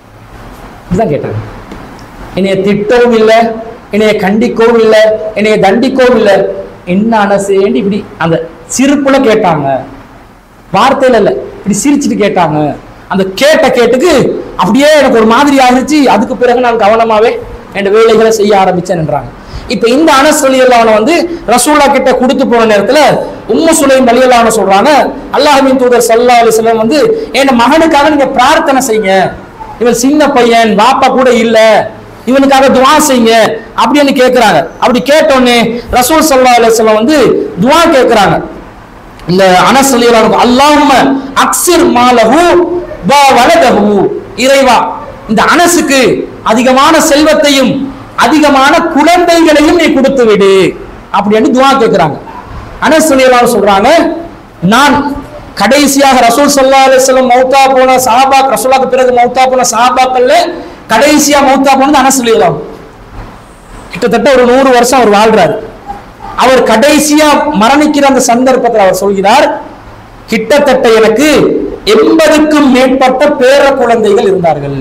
A: இதுதான் கேட்டாங்க என்னைய திட்டவும் இல்லை என்னைய கண்டிக்கவும் இல்லை என்னைய தண்டிக்கவும் இல்லை என்ன அனசேன்னு இப்படி அந்த சிரிப்புல கேட்டாங்க வார்த்தையில இல்ல இப்படி சிரிச்சுட்டு கேட்டாங்க அந்த கேட்ட கேட்டுக்கு அப்படியே எனக்கு ஒரு மாதிரி ஆகிருச்சு அதுக்கு பிறகு நான் கவனமாவே என் வேலைகளை செய்ய ஆரம்பிச்சேன்ன்றாங்க இப்ப இந்த அனஸ் அலியல்லான வந்து ரசூல்லா கிட்ட கொடுத்து போன நேரத்துல உம்மு சுலைம் அலியல்லான சொல்றாங்க அல்லாஹ்வின் தூதர் சல்லா அலிஸ்லாம் வந்து என் மகனுக்காக நீங்க பிரார்த்தனை செய்யுங்க இவன் சின்ன பையன் வாப்பா கூட இல்ல இவனுக்காக துவா செய்யுங்க அப்படின்னு கேக்குறாங்க அப்படி கேட்டோன்னே ரசூல் சல்லா அலிஸ்லாம் வந்து துவா கேக்குறாங்க இந்த அனஸ் அலியல்லான அல்லாஹ்ம அக்ஸிர் மாலஹு வ வலதஹு இறைவா இந்த அனசுக்கு அதிகமான செல்வத்தையும் அதிகமான குழந்தைகளையும் நீ கொடுத்து விடு அப்படின்னு துவா கேட்கிறாங்க அனஸ் ரலியல்லாஹு சொல்றாங்க நான் கடைசியாக ரசூல் ஸல்லல்லாஹு அலைஹி வஸல்லம் மௌத்தா போன சஹாபா ரசூலுக்கு பிறகு மௌத்தா போன சஹாபாக்கள்ல கடைசியா மௌத்தா போனது அனஸ் ரலியல்லாஹு கிட்டத்தட்ட ஒரு நூறு வருஷம் அவர் வாழ்றாரு அவர் கடைசியா மரணிக்கிற அந்த சந்தர்ப்பத்தில் அவர் சொல்கிறார் கிட்டத்தட்ட எனக்கு எண்பதுக்கும் மேற்பட்ட பேர குழந்தைகள் இருந்தார்கள்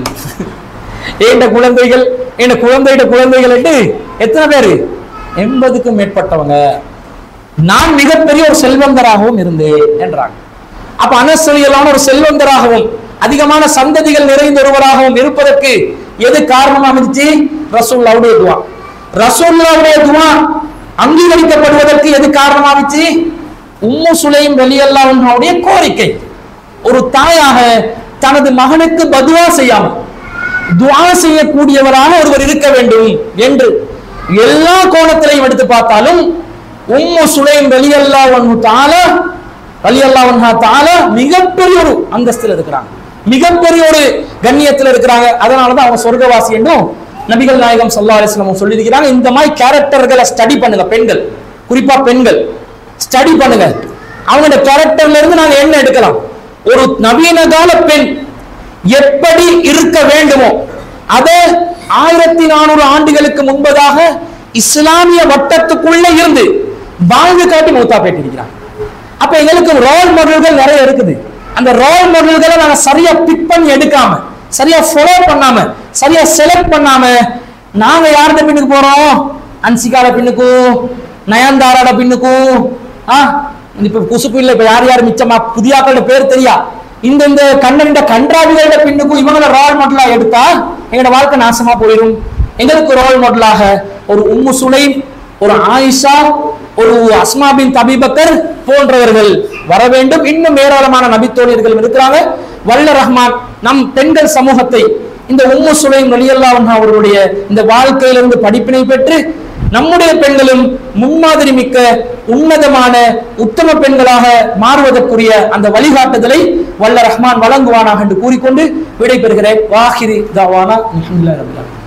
A: ஏண்ட குழந்தைகள் என்ன குழந்தைட குழந்தைகள் என்று எத்தனை பேரு எண்பதுக்கும் மேற்பட்டவங்க நான் மிகப்பெரிய ஒரு செல்வந்தராகவும் இருந்தேன் என்றாங்க அப்ப அனசலியலான ஒரு செல்வந்தராகவும் அதிகமான சந்ததிகள் நிறைந்த ஒருவராகவும் இருப்பதற்கு எது காரணமாக இருந்துச்சு ரசூல்லாவுடைய துவா ரசூல்லாவுடைய துவா அங்கீகரிக்கப்படுவதற்கு எது காரணமாகிச்சு உம்மு சுலைம் வெளியல்லாவுடைய கோரிக்கை ஒரு தாயாக தனது மகனுக்கு பதுவா செய்யாமல் துவா செய்யக்கூடியவராக ஒருவர் இருக்க வேண்டும் என்று எல்லா கோணத்திலையும் எடுத்து பார்த்தாலும் உம்மு சுலைம் வெளியல்லா ஒன்று தால வெளியல்லா ஒன்றா தால மிகப்பெரிய ஒரு அந்தஸ்தில் இருக்கிறாங்க மிகப்பெரிய ஒரு கண்ணியத்தில் இருக்கிறாங்க அதனாலதான் அவங்க சொர்க்கவாசி என்றும் நபிகள் நாயகம் சல்லா அலிஸ்லாம் சொல்லியிருக்கிறாங்க இந்த மாதிரி கேரக்டர்களை ஸ்டடி பண்ணுங்க பெண்கள் குறிப்பா பெண்கள் ஸ்டடி பண்ணுங்க அவங்களோட கேரக்டர்ல இருந்து நாங்க என்ன எடுக்கலாம் ஒரு நவீன கால பெண் எப்படி இருக்க வேண்டுமோ அதை ஆயிரத்தி நானூறு ஆண்டுகளுக்கு முன்பதாக இஸ்லாமிய வட்டத்துக்குள்ள இருந்து வாழ்ந்து காட்டி மூத்தா பேட்டிருக்கிறாங்க அப்ப எங்களுக்கு ரோல் மாடல்கள் நிறைய இருக்குது அந்த ரோல் மாடல்களை நாங்க சரியா பிக் பண்ணி எடுக்காம சரியா ஃபாலோ பண்ணாம சரியா செலக்ட் பண்ணாம நாங்க யார்கிட்ட பின்னுக்கு போறோம் அன்சிகால பின்னுக்கும் நயன்தாராட பின்னுக்கும் ஆ இப்ப குசுப்பு இல்ல இப்ப யார் யார் மிச்சமா புதியாக்களோட பேர் தெரியா இந்த இந்த கண்ணனிட கன்றாவிகளோட பின்னுக்கும் இவங்கள ரோல் மாடலா எடுத்தா எங்களோட வாழ்க்கை நாசமா போயிடும் எங்களுக்கு ரோல் மாடலாக ஒரு உம்மு சுலைம் ஒரு ஆயிஷா ஒரு அஸ்மா பின் தபிபக்கர் போன்றவர்கள் வர வேண்டும் இன்னும் ஏராளமான நபித்தோழியர்கள் இருக்கிறாங்க வல்ல ரஹ்மான் நம் பெண்கள் சமூகத்தை இந்த உம்மு சுலைம் வலியல்லா அவர்களுடைய இந்த வாழ்க்கையிலிருந்து படிப்பினை பெற்று நம்முடைய பெண்களும் முன்மாதிரி மிக்க உன்னதமான உத்தம பெண்களாக மாறுவதற்குரிய அந்த வழிகாட்டுதலை வல்ல ரஹ்மான் வழங்குவானாக என்று கூறிக்கொண்டு விடைபெறுகிறேன் வாஹிரி தாவானா அல்ஹம்துலில்லாஹி ரப்பில் ஆலமீன்